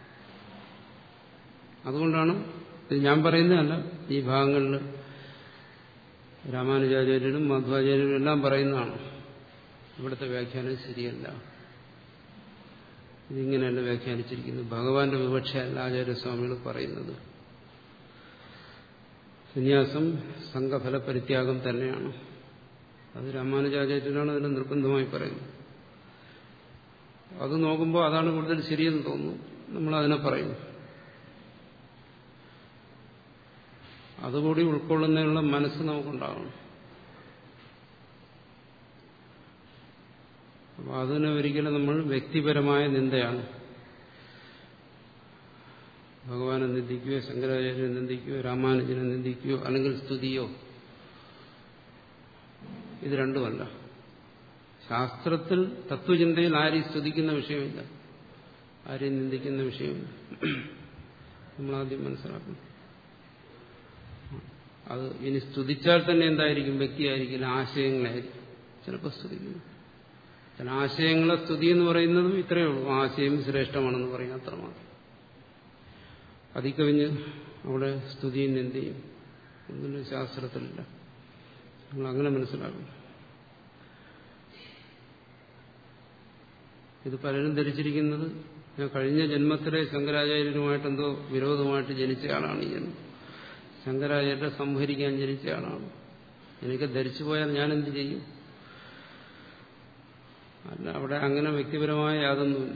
അതുകൊണ്ടാണ് ഇത് ഞാൻ പറയുന്നതല്ല ഈ ഭാഗങ്ങളിൽ രാമാനുജാചാര്യരും മധ്വാചാര്യരും എല്ലാം പറയുന്നതാണ് ഇവിടുത്തെ വ്യാഖ്യാനം ശരിയല്ല ഇതിങ്ങനെയല്ല വ്യാഖ്യാനിച്ചിരിക്കുന്നത് ഭഗവാന്റെ വിവക്ഷയല്ല ആചാര്യസ്വാമികൾ പറയുന്നത് സന്യാസം സംഘഫല പരിത്യാഗം തന്നെയാണ് അത് രാമാനുജാചാര്യനാണ് അതിന് നിർബന്ധമായി പറയുന്നത് അത് നോക്കുമ്പോൾ അതാണ് കൂടുതൽ ശരിയെന്ന് തോന്നുന്നു നമ്മൾ അതിനെ പറയുന്നു അതുകൂടി ഉൾക്കൊള്ളുന്നതിനുള്ള മനസ്സ് നമുക്കുണ്ടാകണം അപ്പോൾ അതിനെ ഒരിക്കലും നമ്മൾ വ്യക്തിപരമായ നിന്ദയാണ് ഭഗവാനെ നിന്ദിക്കുകയോ ശങ്കരാചാര്യനെ നിന്ദിക്കുകയോ രാമാനുജനെ നിന്ദിക്കുകയോ അല്ലെങ്കിൽ സ്തുതിയോ ഇത് രണ്ടുമല്ല ശാസ്ത്രത്തിൽ തത്വചിന്തയിൽ ആരെയും സ്തുതിക്കുന്ന വിഷയമില്ല ആരെയും നിന്ദിക്കുന്ന വിഷയമില്ല നമ്മളാദ്യം മനസ്സിലാക്കണം അത് ഇനി സ്തുതിച്ചാൽ തന്നെ എന്തായിരിക്കും വ്യക്തിയായിരിക്കില്ല ആശയങ്ങളായിരിക്കും ചിലപ്പോൾ സ്തുതിക്കുന്നു ചില ആശയങ്ങളെ സ്തുതി എന്ന് പറയുന്നതും ഇത്രയേ ഉള്ളൂ ആശയം ശ്രേഷ്ഠമാണെന്ന് പറയും അത്രമാത്രം അതിക്കവിഞ്ഞ് അവിടെ സ്തുതിയും നിന്ദയും ഒന്നും ശാസ്ത്രത്തിലില്ല നിങ്ങൾ അങ്ങനെ മനസ്സിലാക്കണം ഇത് പലരും ധരിച്ചിരിക്കുന്നത് ഞാൻ കഴിഞ്ഞ ജന്മത്തിലെ ശങ്കരാചാര്യരുമായിട്ട് എന്തോ വിരോധമായിട്ട് ജനിച്ചയാളാണ് ഈ ജന്മം ശങ്കരാചാര്യരെ സംഹരിക്കാൻ ജനിച്ചയാളാണ് എനിക്ക് ധരിച്ചു പോയാൽ ഞാൻ എന്ത് ചെയ്യും അല്ല അവിടെ അങ്ങനെ വ്യക്തിപരമായ യാതൊന്നുമില്ല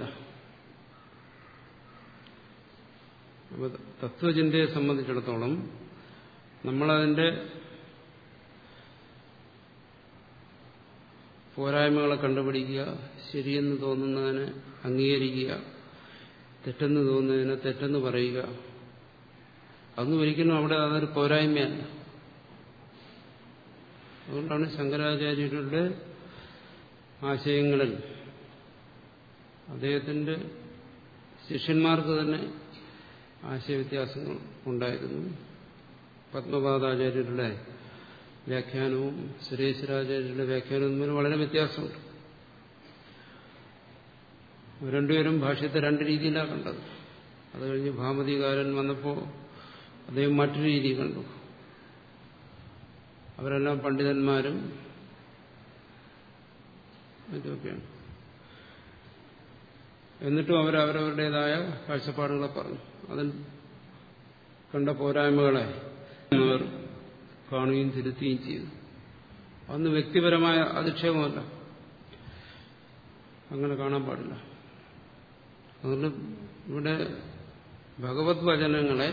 അപ്പോൾ തത്വചിന്തയെ സംബന്ധിച്ചിടത്തോളം നമ്മളതിൻ്റെ പോരായ്മകളെ കണ്ടുപിടിക്കുക ശരിയെന്ന് തോന്നുന്നതിനെ അംഗീകരിക്കുക തെറ്റെന്ന് തോന്നുന്നതിനെ തെറ്റെന്ന് പറയുക അതൊന്നും ഒരിക്കലും അവിടെ അതൊരു പോരായ്മയല്ല അതുകൊണ്ടാണ് ശങ്കരാചാര്യരുടെ ആശയങ്ങളിൽ അദ്ദേഹത്തിന്റെ ശിഷ്യന്മാർക്ക് തന്നെ ആശയവ്യത്യാസങ്ങൾ ഉണ്ടായിരുന്നു പത്മപാദാചാര്യരുടെ വ്യാഖ്യാനവും സുരേശ്വരാചാര്യരുടെ വ്യാഖ്യാനവും തമ്മിൽ വളരെ വ്യത്യാസമുണ്ട് രണ്ടുപേരും ഭാഷ്യത്തെ രണ്ട് രീതിയിലാണ് കണ്ടത് അത് കഴിഞ്ഞ് ഭാമതികാരൻ വന്നപ്പോൾ അദ്ദേഹം മറ്റൊരു രീതി കണ്ടു അവരെല്ലാം പണ്ഡിതന്മാരും ഇതൊക്കെയാണ് എന്നിട്ടും അവർ അവരവരുടേതായ കാഴ്ചപ്പാടുകളെ പറഞ്ഞു അതിൽ കണ്ട പോരായ്മകളെ അവർ കാണുകയും തിരുത്തുകയും ചെയ്തു അന്ന് വ്യക്തിപരമായ അധിക്ഷേപമല്ല അങ്ങനെ കാണാൻ പാടില്ല അതുകൊണ്ട് ഇവിടെ ഭഗവത് വചനങ്ങളെ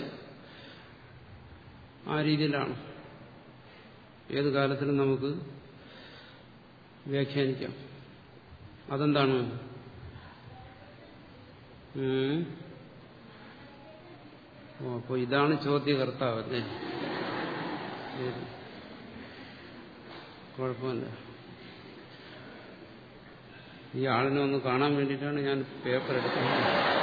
ആ രീതിയിലാണ് ഏത് കാലത്തിലും നമുക്ക് വ്യാഖ്യാനിക്കാം അതെന്താണ് ഓ അപ്പോൾ ഇതാണ് ചോദ്യകർത്താവ് അല്ലേ കുഴപ്പമില്ല ഈ ആളിനെ ഒന്ന് കാണാൻ വേണ്ടിയിട്ടാണ് ഞാൻ പേപ്പർ എടുക്കുന്നത്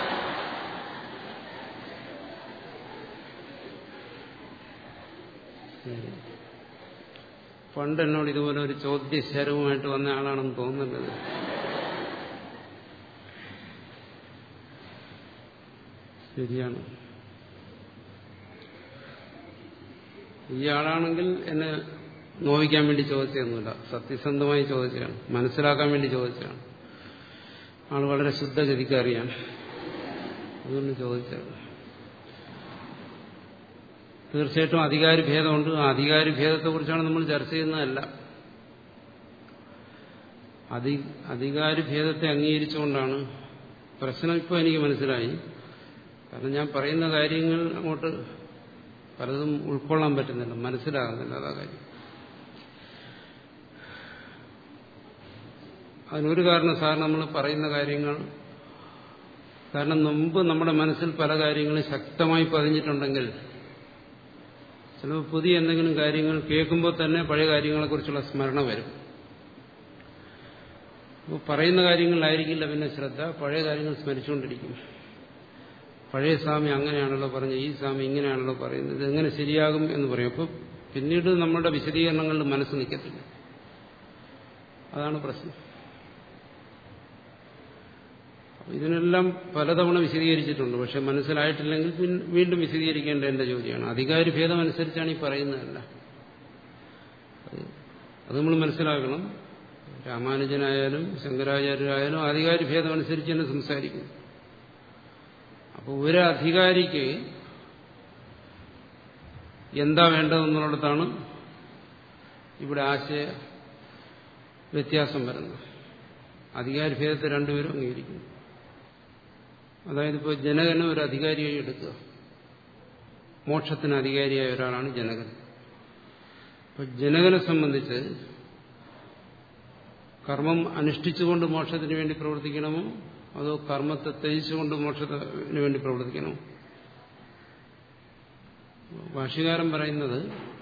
പണ്ട് എന്നോട് ഇതുപോലെ ഒരു ചോദ്യശരവുമായിട്ട് വന്ന ആളാണെന്ന് തോന്നുന്നത് ശരിയാണ് ഇയാളാണെങ്കിൽ എന്നെ നോവിക്കാൻ വേണ്ടി ചോദിച്ചതൊന്നുമില്ല സത്യസന്ധമായി ചോദിച്ചതാണ് മനസ്സിലാക്കാൻ വേണ്ടി ചോദിച്ചതാണ് ആൾ വളരെ ശുദ്ധഗതിക്ക് അറിയാം അതുകൊണ്ട് ചോദിച്ചതാണ് തീർച്ചയായിട്ടും അധികാരി ഭേദമുണ്ട് ആ അധികാരി ഭേദത്തെക്കുറിച്ചാണ് നമ്മൾ ചർച്ച ചെയ്യുന്നതല്ല അധി അധികാരി ഭേദത്തെ അംഗീകരിച്ചുകൊണ്ടാണ് പ്രശ്നം ഇപ്പോൾ എനിക്ക് മനസ്സിലായി കാരണം ഞാൻ പറയുന്ന കാര്യങ്ങൾ അങ്ങോട്ട് പലതും ഉൾക്കൊള്ളാൻ പറ്റുന്നില്ല മനസ്സിലാകുന്നില്ല അതാ കാര്യം അതിനൊരു കാരണം സാർ നമ്മൾ പറയുന്ന കാര്യങ്ങൾ കാരണം മുമ്പ് നമ്മുടെ മനസ്സിൽ പല കാര്യങ്ങളും ശക്തമായി പതിഞ്ഞിട്ടുണ്ടെങ്കിൽ ചിലപ്പോൾ പുതിയ എന്തെങ്കിലും കാര്യങ്ങൾ കേൾക്കുമ്പോൾ തന്നെ പഴയ കാര്യങ്ങളെക്കുറിച്ചുള്ള സ്മരണ വരും അപ്പോൾ പറയുന്ന കാര്യങ്ങളിലായിരിക്കില്ല പിന്നെ ശ്രദ്ധ പഴയ കാര്യങ്ങൾ സ്മരിച്ചുകൊണ്ടിരിക്കും പഴയ സ്വാമി അങ്ങനെയാണല്ലോ പറഞ്ഞത് ഈ സ്വാമി ഇങ്ങനെയാണല്ലോ പറയുന്നത് ഇത് എങ്ങനെ ശരിയാകും എന്ന് പറയും അപ്പോൾ പിന്നീട് നമ്മുടെ വിശദീകരണങ്ങളിൽ മനസ്സ് നിൽക്കത്തില്ല അതാണ് പ്രശ്നം ഇതിനെല്ലാം പലതവണ വിശദീകരിച്ചിട്ടുണ്ട് പക്ഷെ മനസ്സിലായിട്ടില്ലെങ്കിൽ വീണ്ടും വിശദീകരിക്കേണ്ട എന്റെ ജോലിയാണ് അധികാരി ഭേദം അനുസരിച്ചാണ് ഈ പറയുന്നതല്ല അത് നമ്മൾ മനസ്സിലാക്കണം രാമാനുജനായാലും ശങ്കരാചാര്യരായാലും അധികാരി ഭേദം അനുസരിച്ച് തന്നെ സംസാരിക്കും അപ്പോൾ ഒരു അധികാരിക്ക് എന്താ വേണ്ടതെന്നുള്ളിടത്താണ് ഇവിടെ ആശയ വ്യത്യാസം വരുന്നത് അധികാരി ഭേദത്തെ രണ്ടുപേരും അംഗീകരിക്കുന്നു അതായത് ഇപ്പോൾ ജനകനെ ഒരു അധികാരിയായി എടുക്കുക മോക്ഷത്തിന് അധികാരിയായ ഒരാളാണ് ജനകൻ അപ്പൊ ജനകനെ സംബന്ധിച്ച് കർമ്മം അനുഷ്ഠിച്ചുകൊണ്ട് മോക്ഷത്തിന് വേണ്ടി പ്രവർത്തിക്കണമോ അതോ കർമ്മത്തെ ത്യജിച്ചുകൊണ്ട് മോക്ഷത്തിന് വേണ്ടി പ്രവർത്തിക്കണമോ ഭാഷ്യകാരൻ പറയുന്നത്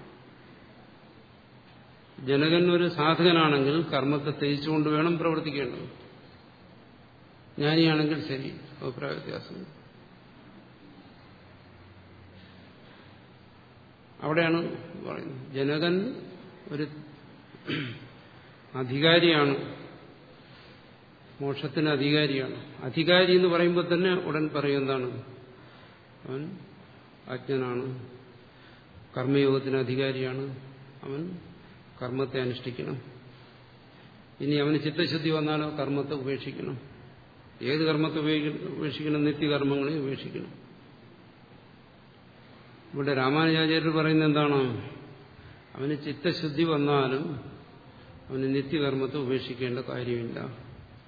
ജനകൻ ഒരു സാധകനാണെങ്കിൽ കർമ്മത്തെ ത്യജിച്ചുകൊണ്ട് വേണം പ്രവർത്തിക്കേണ്ടത് ജ്ഞാനിയാണെങ്കിൽ ശരി അഭിപ്രായ വ്യത്യാസം അവിടെയാണ് പറയുന്നത് ജനകൻ ഒരു അധികാരിയാണ് മോക്ഷത്തിന് അധികാരിയാണ് അധികാരി എന്ന് പറയുമ്പോൾ തന്നെ ഉടൻ പറയും എന്താണ് അവൻ അജ്ഞനാണ് കർമ്മയോഗത്തിന് അധികാരിയാണ് അവൻ കർമ്മത്തെ അനുഷ്ഠിക്കണം ഇനി അവന് ചിത്തശുദ്ധി വന്നാലോ കർമ്മത്തെ ഉപേക്ഷിക്കണം ഏത് കർമ്മത്തെ ഉപേക്ഷിക്കണം നിത്യകർമ്മങ്ങളെ ഉപേക്ഷിക്കണം ഇവിടെ രാമാനുജാചാര്യർ പറയുന്നത് എന്താണ് അവന് ചിത്തശുദ്ധി വന്നാലും അവന് നിത്യകർമ്മത്തെ ഉപേക്ഷിക്കേണ്ട കാര്യമില്ല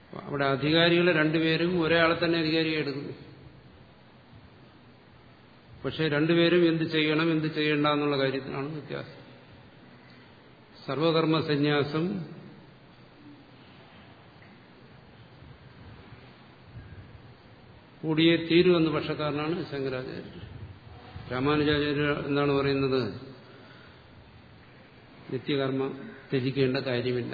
അവിടെ അധികാരികൾ രണ്ടുപേരും ഒരാളെ തന്നെ അധികാരിയെ എടുക്കുന്നു പക്ഷെ രണ്ടുപേരും എന്ത് ചെയ്യണം എന്ത് ചെയ്യണ്ട എന്നുള്ള കാര്യത്തിലാണ് വ്യത്യാസം സർവകർമ്മ സന്യാസം കൂടിയേ തീരുമെന്ന് പക്ഷക്കാരനാണ് ശങ്കരാചാര്യർ രാമാനുജാചാര്യ എന്താണ് പറയുന്നത് നിത്യകർമ്മ ത്യജിക്കേണ്ട കാര്യമില്ല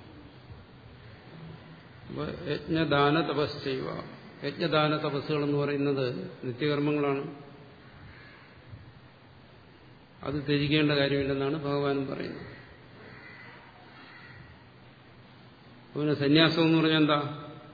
അപ്പൊ യജ്ഞദാന തപസ് ചെയ്യുക യജ്ഞദാന തപസ്സുകൾ എന്ന് പറയുന്നത് നിത്യകർമ്മങ്ങളാണ് അത് ത്യജിക്കേണ്ട കാര്യമില്ലെന്നാണ് ഭഗവാനും പറയുന്നത് പിന്നെ സന്യാസം എന്ന് പറഞ്ഞാൽ എന്താ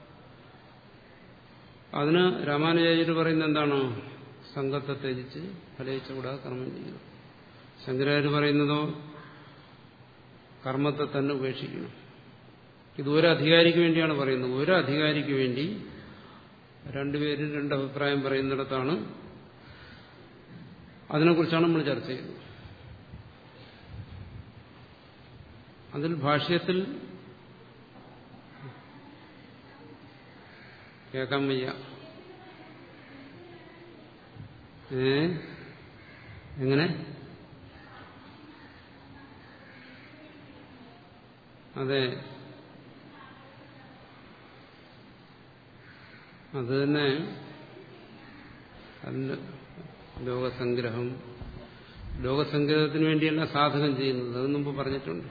അതിന് രാമാനുജാചാര്യ പറയുന്നത് എന്താണ് സംഘത്തെ ത്യജിച്ച് ഫലയിച്ചുകൂടാതെ കർമ്മം ചെയ്യുക ശങ്കരാചാര്യ പറയുന്നതോ കർമ്മത്തെ തന്നെ ഉപേക്ഷിക്കണം ഇത് ഒരു അധികാരിക്ക് വേണ്ടിയാണ് പറയുന്നത് ഒരു അധികാരിക്ക് വേണ്ടി രണ്ടുപേരും രണ്ട് അഭിപ്രായം പറയുന്നിടത്താണ് അതിനെക്കുറിച്ചാണ് നമ്മൾ ചർച്ച ചെയ്യുന്നത് അതിൽ ഭാഷ്യത്തിൽ കേൾക്കാൻ വയ്യ ഏ എങ്ങനെ അതെ അത് തന്നെ അതിന് ലോകസംഗ്രഹം ലോകസംഗ്രഹത്തിന് വേണ്ടിയല്ല സാധകം ചെയ്യുന്നത് അത് മുമ്പ് പറഞ്ഞിട്ടുണ്ട്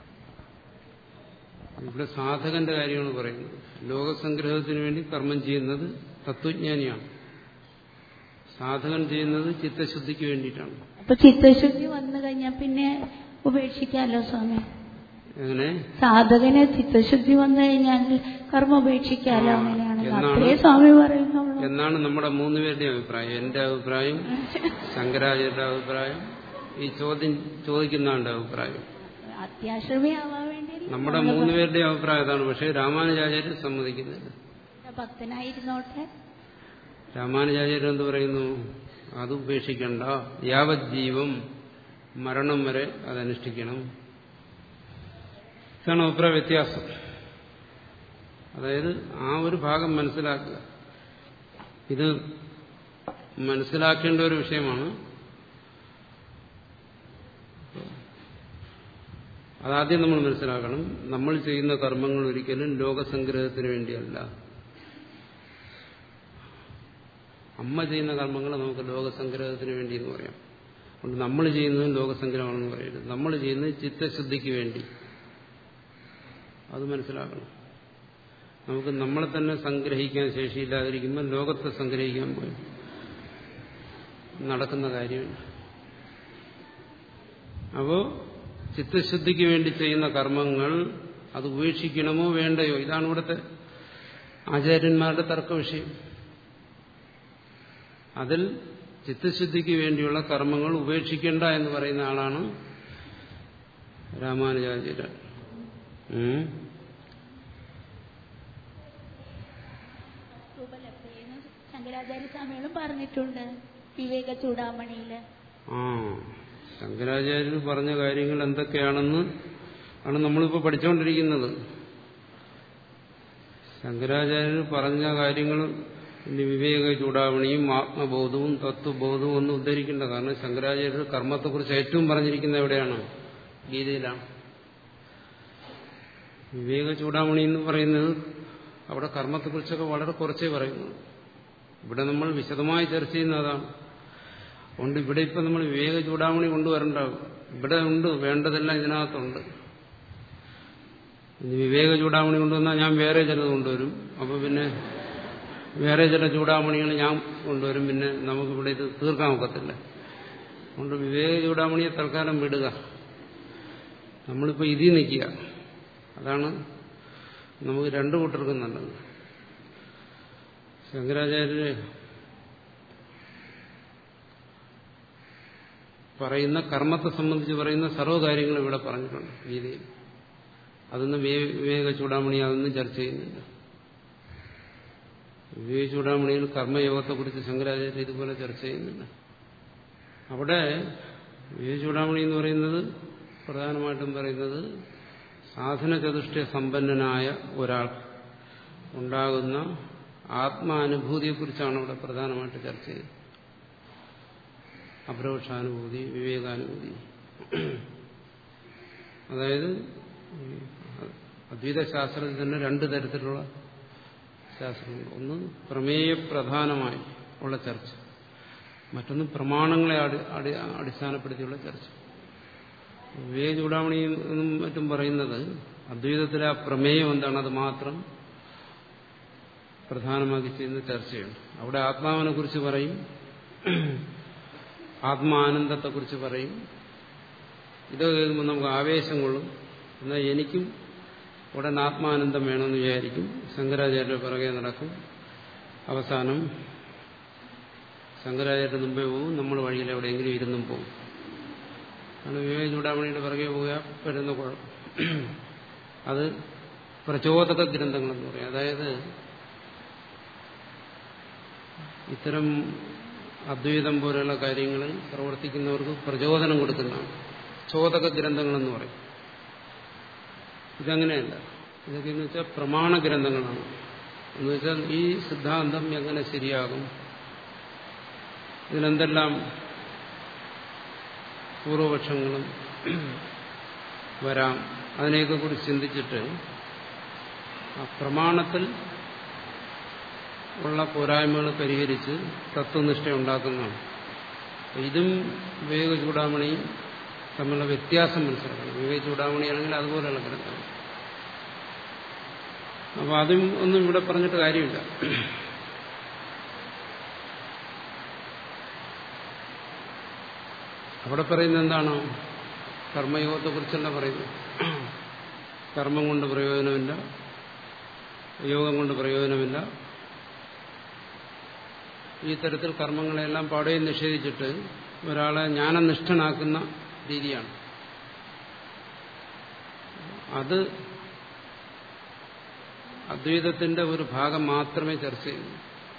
ഇവിടെ സാധകന്റെ കാര്യമാണ് പറയുന്നത് ലോകസംഗ്രഹത്തിന് വേണ്ടി കർമ്മം ചെയ്യുന്നത് തത്വജ്ഞാനിയാണ് സാധകൻ ചെയ്യുന്നത് ചിത്തശുദ്ധിക്ക് വേണ്ടിയിട്ടാണ് അപ്പൊ ചിത്തശുദ്ധി വന്നു കഴിഞ്ഞാൽ പിന്നെ ഉപേക്ഷിക്കാമല്ലോ സ്വാമി എങ്ങനെ സാധകന് ചിത്തശുദ്ധി വന്നു കഴിഞ്ഞാൽ കർമ്മ ഉപേക്ഷിക്കാമല്ലോ ആ, അങ്ങനെയാണല്ലോ എന്നാണ് അത്രേ സ്വാമി പറയുന്നുള്ളൂ എന്നാണ് നമ്മുടെ മൂന്നുപേരുടെ അഭിപ്രായം എന്റെ അഭിപ്രായം ശങ്കരാചാര്യരുടെ അഭിപ്രായം ഈ ചോദ്യം ചോദിക്കുന്നവന്റെ അഭിപ്രായം അത്യാശ്രമി ആവാൻ വേണ്ടി നമ്മുടെ മൂന്നുപേരുടെ അഭിപ്രായം അതാണ് പക്ഷേ രാമാനുജാചാര്യർ സമ്മതിക്കുന്നില്ല ഭക്തനായിരുന്നോട്ടെ രാമാനുജാചാര്യർ എന്ത് പറയുന്നു അത് ഉപേക്ഷിക്കണ്ട യാവത് ജീവം മരണം വരെ അതനുഷ്ഠിക്കണം ഇതാണ് അഭിപ്രായ വ്യത്യാസം അതായത് ആ ഒരു ഭാഗം മനസ്സിലാക്കുക ഇത് മനസ്സിലാക്കേണ്ട ഒരു വിഷയമാണ് അതാദ്യം നമ്മൾ മനസ്സിലാക്കണം നമ്മൾ ചെയ്യുന്ന കർമ്മങ്ങൾ ഒരിക്കലും ലോകസംഗ്രഹത്തിന് വേണ്ടിയല്ല അമ്മ ചെയ്യുന്ന കർമ്മങ്ങൾ നമുക്ക് ലോകസംഗ്രഹത്തിന് വേണ്ടി എന്ന് പറയാം അതുകൊണ്ട് നമ്മൾ ചെയ്യുന്നതും ലോകസംഗ്രഹമാണെന്ന് പറയരുത് നമ്മൾ ചെയ്യുന്നത് ചിത്തശുദ്ധിക്ക് വേണ്ടി അത് മനസ്സിലാക്കണം നമുക്ക് നമ്മളെ തന്നെ സംഗ്രഹിക്കാൻ ശേഷിയില്ലാതിരിക്കുമ്പോൾ ലോകത്തെ സംഗ്രഹിക്കാൻ പോയി നടക്കുന്ന കാര്യമില്ല അപ്പോ ചിത്തശുദ്ധിക്ക് വേണ്ടി ചെയ്യുന്ന കർമ്മങ്ങൾ അത് ഉപേക്ഷിക്കണമോ വേണ്ടയോ ഇതാണ് ഇവിടുത്തെ ആചാര്യന്മാരുടെ തർക്ക വിഷയം അതിൽ ചിത്തശുദ്ധിക്ക് വേണ്ടിയുള്ള കർമ്മങ്ങൾ ഉപേക്ഷിക്കേണ്ട എന്ന് പറയുന്ന ആളാണ് രാമാനുജാചാര്യൻ ഉം. ശങ്കരാചാര്യ സ്വാമികളും പറഞ്ഞിട്ടുണ്ട് വിവേക ചൂടാമണിയില് ആ ശങ്കരാചാര്യർ പറഞ്ഞ കാര്യങ്ങൾ എന്തൊക്കെയാണെന്ന് ആണ് നമ്മളിപ്പോൾ പഠിച്ചുകൊണ്ടിരിക്കുന്നത് ശങ്കരാചാര്യർ പറഞ്ഞ കാര്യങ്ങൾ ഇനി വിവേക ചൂടാവണിയും ആത്മബോധവും തത്വബോധവും ഒന്നും ഉദ്ധരിക്കേണ്ട കാരണം ശങ്കരാചാര്യർ കർമ്മത്തെക്കുറിച്ച് ഏറ്റവും പറഞ്ഞിരിക്കുന്നത് എവിടെയാണ് ഗീതയിലാണ് വിവേക ചൂടാമണി എന്ന് പറയുന്നത് അവിടെ കർമ്മത്തെക്കുറിച്ചൊക്കെ വളരെ കുറച്ചേ പറയുന്നു ഇവിടെ നമ്മൾ വിശദമായി ചർച്ച ചെയ്യുന്നതാണ് അതുകൊണ്ട് ഇവിടെ ഇപ്പം നമ്മൾ വിവേക ചൂടാമണി കൊണ്ടുവരണ്ടാവും ഇവിടെ ഉണ്ട് വേണ്ടതെല്ലാം ഇതിനകത്തുണ്ട് ഇനി വിവേക ചൂടാമണി കൊണ്ടുവന്നാൽ ഞാൻ വേറെ ചിലത് കൊണ്ടുവരും അപ്പോൾ പിന്നെ വേറെ ചില ചൂടാമണികൾ ഞാൻ കൊണ്ടുവരും പിന്നെ നമുക്കിവിടെ ഇത് തീർക്കാൻ ഒക്കത്തില്ല അതുകൊണ്ട് വിവേക ചൂടാമണിയെ തൽക്കാലം വിടുക നമ്മളിപ്പോൾ ഇതിൽ നിൽക്കുക അതാണ് നമുക്ക് രണ്ടു കൂട്ടർക്കും നല്ലത് ശങ്കരാചാര്യര് പറയുന്ന കർമ്മത്തെ സംബന്ധിച്ച് പറയുന്ന സർവ്വകാര്യങ്ങളും ഇവിടെ പറഞ്ഞിട്ടുണ്ട് ഗീതയിൽ അതൊന്നും വേ- വിവേക ചൂടാമണി അതൊന്നും ചർച്ച ചെയ്യുന്നില്ല വിവേക ചൂടാമണിയിൽ കർമ്മയോഗത്തെക്കുറിച്ച് ശങ്കരാചാര്യ ഇതുപോലെ ചർച്ച ചെയ്യുന്നില്ല അവിടെ വിവേക ചൂടാമണി എന്ന് പറയുന്നത് പ്രധാനമായിട്ടും പറയുന്നത് സാധന ചതുഷ്ടയ സമ്പന്നനായ ഒരാൾ ഉണ്ടാകുന്ന ആത്മാനുഭൂതിയെക്കുറിച്ചാണ് ഇവിടെ പ്രധാനമായിട്ട് ചർച്ച ചെയ്തത് അപരോക്ഷാനുഭൂതി വിവേകാനുഭൂതി അതായത് അദ്വൈത ശാസ്ത്രത്തിൽ തന്നെ രണ്ട് തരത്തിലുള്ള ശാസ്ത്രങ്ങൾ ഒന്ന് പ്രമേയപ്രധാനമായി ഉള്ള ചർച്ച മറ്റൊന്ന് പ്രമാണങ്ങളെ അടിസ്ഥാനപ്പെടുത്തിയുള്ള ചർച്ച വിവേക ചൂടാമണി എന്നും മറ്റും പറയുന്നത് അദ്വൈതത്തിലെ ആ പ്രമേയം എന്താണ് അത് മാത്രം പ്രധാനമാക്കി ചെയ്യുന്ന ചർച്ചയാണ് അവിടെ ആത്മാവിനെ കുറിച്ച് പറയും ആത്മാനന്ദത്തെക്കുറിച്ച് പറയും ഇത് കേൾക്കുമ്പോൾ നമുക്ക് ആവേശം കൊള്ളും എന്നാൽ എനിക്കും ഉടൻ ആത്മാനന്ദം വേണമെന്ന് വിചാരിക്കും ശങ്കരാചാര്യ പിറകെ നടക്കും അവസാനം ശങ്കരാചാര്യ മുമ്പേ പോകും നമ്മൾ വഴിയിൽ എവിടെയെങ്കിലും ഇരുന്നും പോകും അങ്ങനെ വിവേക ചൂടാമണിയുടെ പിറകെ പോവുക വരുന്ന കുഴപ്പം അത് പ്രചോദക ഗ്രന്ഥങ്ങളെന്ന് പറയും അതായത് ഇത്തരം അദ്വൈതം പോലെയുള്ള കാര്യങ്ങളിൽ പ്രവർത്തിക്കുന്നവർക്ക് പ്രചോദനം കൊടുക്കുന്നതാണ് ചോദക ഗ്രന്ഥങ്ങളെന്ന് പറയും ഇതങ്ങനെയല്ല ഇതൊക്കെ എന്ന് വെച്ചാൽ പ്രമാണ ഗ്രന്ഥങ്ങളാണ് എന്ന് വെച്ചാൽ ഈ സിദ്ധാന്തം എങ്ങനെ ശരിയാകും ഇതിനെന്തെല്ലാം പൂർവപക്ഷങ്ങളും വരാം അതിനെയൊക്കെ കുറിച്ച് ചിന്തിച്ചിട്ട് ആ പ്രമാണത്തിൽ ഉള്ള പോരായ്മകൾ പരിഹരിച്ച് തത്വനിഷ്ഠ ഉണ്ടാക്കുന്നതാണ് ഇതും വിവേക ചൂടാമണിയും തമ്മിലുള്ള വ്യത്യാസം മനസ്സിലാക്കണം വിവേക ചൂടാമണിയാണെങ്കിൽ അതുപോലെയുള്ള ഗ്രന്ഥങ്ങൾ അപ്പൊ അതും ഒന്നും ഇവിടെ പറഞ്ഞിട്ട് കാര്യമില്ല അവിടെ പറയുന്നത് എന്താണ് കർമ്മയോഗത്തെക്കുറിച്ചല്ല പറയുന്നത് കർമ്മം കൊണ്ട് പ്രയോജനമില്ല യോഗം കൊണ്ട് പ്രയോജനമില്ല ഈ തരത്തിൽ കർമ്മങ്ങളെല്ലാം പാടുകയും നിഷേധിച്ചിട്ട് ഒരാളെ ജ്ഞാനനിഷ്ഠനാക്കുന്ന രീതിയാണ് അത് അദ്വൈതത്തിന്റെ ഒരു ഭാഗം മാത്രമേ ചർച്ച ചെയ്യുന്നു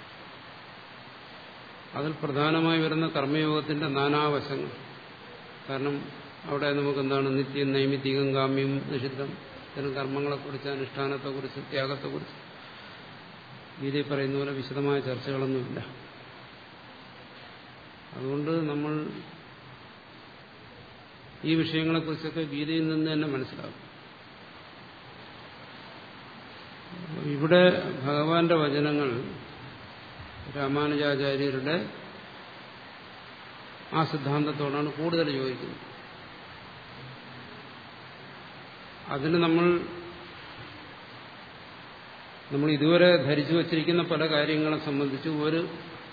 അതിൽ പ്രധാനമായി വരുന്ന കർമ്മയോഗത്തിന്റെ നാനാവശങ്ങൾ കാരണം അവിടെ നമുക്ക് എന്താണ് നിത്യം നൈമിത്തികം കാമ്യം നിഷിദ്ധം ഇത്തരം കർമ്മങ്ങളെക്കുറിച്ച് അനുഷ്ഠാനത്തെക്കുറിച്ച് ത്യാഗത്തെക്കുറിച്ച് ഗീതയിൽ പറയുന്ന പോലെ വിശദമായ ചർച്ചകളൊന്നുമില്ല അതുകൊണ്ട് നമ്മൾ ഈ വിഷയങ്ങളെക്കുറിച്ചൊക്കെ ഗീതയിൽ നിന്ന് തന്നെ മനസ്സിലാക്കും ഇവിടെ ഭഗവാന്റെ വചനങ്ങൾ രാമാനുജാചാര്യരുടെ ആ സിദ്ധാന്തത്തോടാണ് കൂടുതൽ യോജിക്കുന്നത് അതിന് നമ്മൾ നമ്മൾ ഇതുവരെ ധരിച്ചു വച്ചിരിക്കുന്ന പല കാര്യങ്ങളെ സംബന്ധിച്ച് ഒരു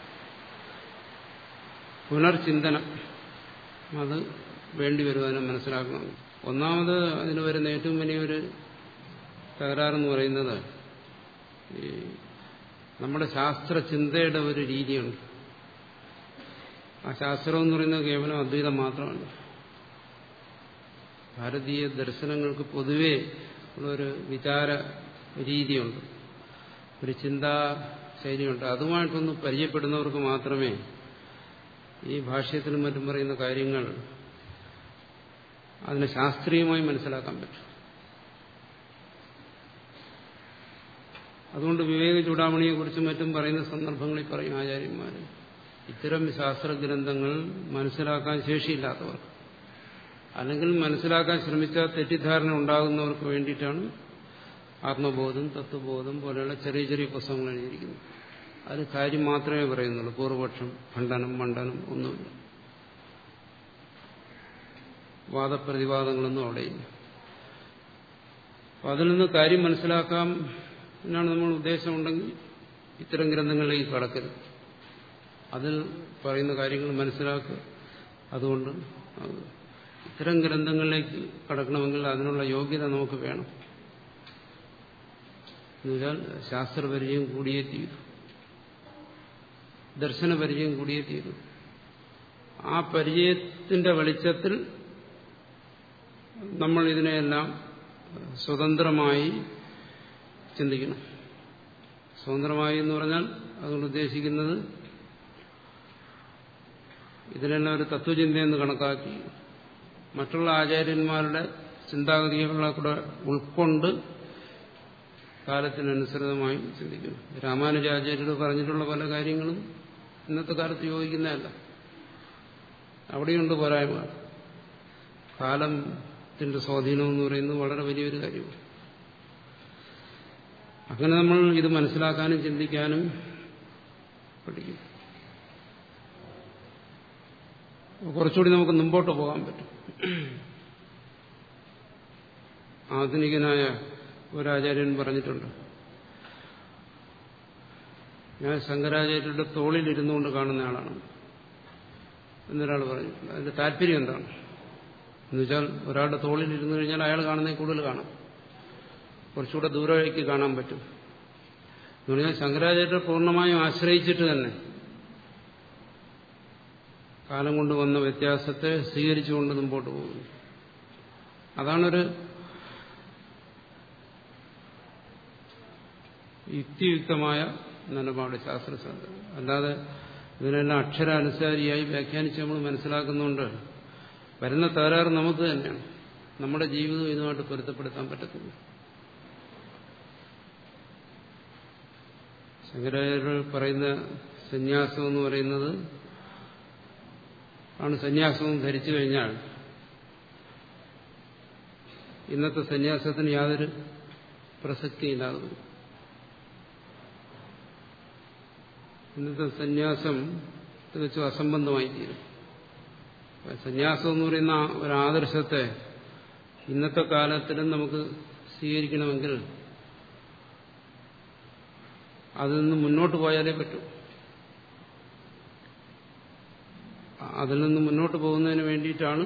പുനർചിന്തനം അത് വേണ്ടി വരുവാനും മനസ്സിലാക്കണം ഒന്നാമത് അതിന് വരുന്ന ഏറ്റവും വലിയൊരു തകരാറെന്ന് പറയുന്നത് ഈ നമ്മുടെ ശാസ്ത്രചിന്തയുടെ ഒരു രീതിയുണ്ട് ആ ശാസ്ത്രം എന്ന് പറയുന്നത് കേവലം അദ്വൈതം മാത്രമല്ല ഭാരതീയ ദർശനങ്ങൾക്ക് പൊതുവെ ഉള്ളൊരു വിചാര രീതിയുണ്ട് ഒരു ചിന്താ ശൈലിയുണ്ട് അതുമായിട്ടൊന്ന് പരിചയപ്പെടുന്നവർക്ക് മാത്രമേ ഈ ഭാഷ്യത്തിനും മറ്റും പറയുന്ന കാര്യങ്ങൾ അതിനെ ശാസ്ത്രീയമായി മനസ്സിലാക്കാൻ പറ്റും അതുകൊണ്ട് വിവേക ചൂടാമണിയെക്കുറിച്ചും മറ്റും പറയുന്ന സന്ദർഭങ്ങളിൽ പറയും ആചാര്യന്മാർ ഇത്തരം ശാസ്ത്രഗ്രന്ഥങ്ങൾ മനസ്സിലാക്കാൻ ശേഷിയില്ലാത്തവർക്ക് അല്ലെങ്കിൽ മനസ്സിലാക്കാൻ ശ്രമിച്ചാൽ തെറ്റിദ്ധാരണ ഉണ്ടാകുന്നവർക്ക് വേണ്ടിയിട്ടാണ് ആത്മബോധം തത്വബോധം പോലെയുള്ള ചെറിയ ചെറിയ പുസ്തകങ്ങൾ എഴുതിയിരിക്കുന്നത് അത് കാര്യം മാത്രമേ പറയുന്നുള്ളൂ പൂർവപക്ഷം ഖണ്ഡനം മണ്ഡനം ഒന്നുമില്ല വാദപ്രതിവാദങ്ങളൊന്നും അവിടെയില്ല അപ്പം അതിൽ നിന്ന് കാര്യം മനസ്സിലാക്കാം എന്നാണ് നമ്മൾ ഉദ്ദേശമുണ്ടെങ്കിൽ ഇത്തരം ഗ്രന്ഥങ്ങളിലേക്ക് കടക്കരുത് അതിൽ പറയുന്ന കാര്യങ്ങൾ മനസ്സിലാക്കുക അതുകൊണ്ട് ഇത്തരം ഗ്രന്ഥങ്ങളിലേക്ക് കടക്കണമെങ്കിൽ അതിനുള്ള യോഗ്യത നമുക്ക് വേണം എന്നുവെച്ചാൽ ശാസ്ത്രപരിചയം കൂടിയേ തീരും ദർശനപരിചയം കൂടിയേ തീരും ആ പരിചയത്തിന്റെ വെളിച്ചത്തിൽ നമ്മൾ ഇതിനെയെല്ലാം സ്വതന്ത്രമായി ചിന്തിക്കണം സ്വതന്ത്രമായി എന്ന് പറഞ്ഞാൽ അതുകൊണ്ട് ഉദ്ദേശിക്കുന്നത് ഇതിനെല്ലാം ഒരു തത്വചിന്തയെന്ന് കണക്കാക്കി മറ്റുള്ള ആചാര്യന്മാരുടെ ചിന്താഗതികളെ കൂടെ ഉൾക്കൊണ്ട് കാലത്തിനനുസൃതമായി ചിന്തിക്കുന്നു രാമാനുജാചാര്യർ പറഞ്ഞിട്ടുള്ള പല കാര്യങ്ങളും ഇന്നത്തെ കാലത്ത് യോജിക്കുന്നതല്ല അവിടെയുണ്ട് പോരായ്മ കാലത്തിന്റെ സ്വാധീനം എന്ന് പറയുന്നത് വളരെ വലിയൊരു കാര്യമാണ് അങ്ങനെ നമ്മൾ ഇത് മനസ്സിലാക്കാനും ചിന്തിക്കാനും പഠിക്കും കുറച്ചുകൂടി നമുക്ക് മുമ്പോട്ട് പോകാൻ പറ്റും ആധുനികനായ ഒരാചാര്യൻ പറഞ്ഞിട്ടുണ്ട് ഞാൻ ശങ്കരാചാര്യരുടെ തോളിലിരുന്നുകൊണ്ട് കാണുന്ന ആളാണ് എന്നൊരാൾ പറഞ്ഞിട്ടുണ്ട് അതിന്റെ താല്പര്യം എന്താണ് എന്നുവെച്ചാൽ ഒരാളുടെ തോളിൽ ഇരുന്നു കഴിഞ്ഞാൽ അയാൾ കാണുന്നതിൽ കൂടുതൽ കാണാം കുറച്ചുകൂടെ ദൂരേക്ക് കാണാൻ പറ്റും എന്ന് പറഞ്ഞാൽ ശങ്കരാചാര്യരെ പൂർണ്ണമായും ആശ്രയിച്ചിട്ട് തന്നെ കാലം കൊണ്ട് വന്ന വ്യത്യാസത്തെ സ്വീകരിച്ചുകൊണ്ട് മുമ്പോട്ട് പോകുന്നു അതാണൊരു യുക്തിയുക്തമായ നിലപാട് ശാസ്ത്രശാസ്ത്രം അല്ലാതെ ഇതിനെല്ലാം അക്ഷരാനുസാരിയായി വ്യാഖ്യാനിച്ച് നമ്മൾ മനസ്സിലാക്കുന്നുണ്ട് വരുന്ന തകരാറ് നമുക്ക് തന്നെയാണ് നമ്മുടെ ജീവിതം ഇതുമായിട്ട് പൊരുത്തപ്പെടുത്താൻ പറ്റത്തില്ല ശങ്കരാചാര്യർ പറയുന്ന സന്യാസം എന്ന് പറയുന്നത് ആണ് സന്യാസവും ധരിച്ചു കഴിഞ്ഞാൽ ഇന്നത്തെ സന്യാസത്തിന് യാതൊരു പ്രസക്തിയില്ലാതെ വരും ഇന്നത്തെ സന്യാസം തികച്ചും അസംബന്ധമായി തീരും സന്യാസം എന്ന് പറയുന്ന ഒരു ആദർശത്തെ ഇന്നത്തെ കാലത്തിലും നമുക്ക് സ്വീകരിക്കണമെങ്കിൽ അതിൽ നിന്ന് മുന്നോട്ട് പോയാലേ പറ്റൂ അതിൽ നിന്ന് മുന്നോട്ട് പോകുന്നതിന് വേണ്ടിയിട്ടാണ്